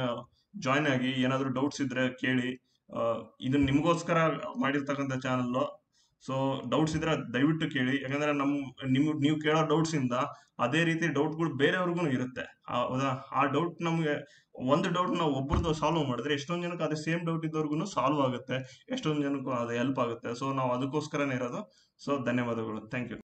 ಜಾಯ್ನ್ ಆಗಿ ಏನಾದರೂ ಡೌಟ್ಸ್ ಇದ್ರೆ ಕೇಳಿ ಇದು ನಿಮಗೋಸ್ಕರ ಮಾಡಿರ್ತಕ್ಕಂಥ ಚಾನಲ್ ಸೊ ಡೌಟ್ಸ್ ಇದ್ರೆ ದಯವಿಟ್ಟು ಕೇಳಿ ಯಾಕಂದ್ರೆ ನಮ್ ನಿಮ್ ನೀವು ಕೇಳೋ ಡೌಟ್ಸ್ ಇಂದ ಅದೇ ರೀತಿ ಡೌಟ್ಗಳು ಬೇರೆಯವ್ರಿಗೂ ಇರುತ್ತೆ ಹೌದಾ ಆ ಡೌಟ್ ನಮ್ಗೆ ಒಂದು ಡೌಟ್ ನಾವು ಒಬ್ಬರದ್ದು ಸಾಲ್ವ್ ಮಾಡಿದ್ರೆ ಎಷ್ಟೊಂದು ಜನಕ್ಕೆ ಅದೇ ಸೇಮ್ ಡೌಟ್ ಇದ್ದವ್ರಿಗೂ ಸಾಲ್ವ್ ಆಗುತ್ತೆ ಎಷ್ಟೊಂದು ಜನಕ್ಕೂ ಅದು ಹೆಲ್ಪ್ ಆಗುತ್ತೆ ಸೊ ನಾವು ಅದಕ್ಕೋಸ್ಕರನೇ ಇರೋದು ಸೊ ಧನ್ಯವಾದಗಳು ಥ್ಯಾಂಕ್ ಯು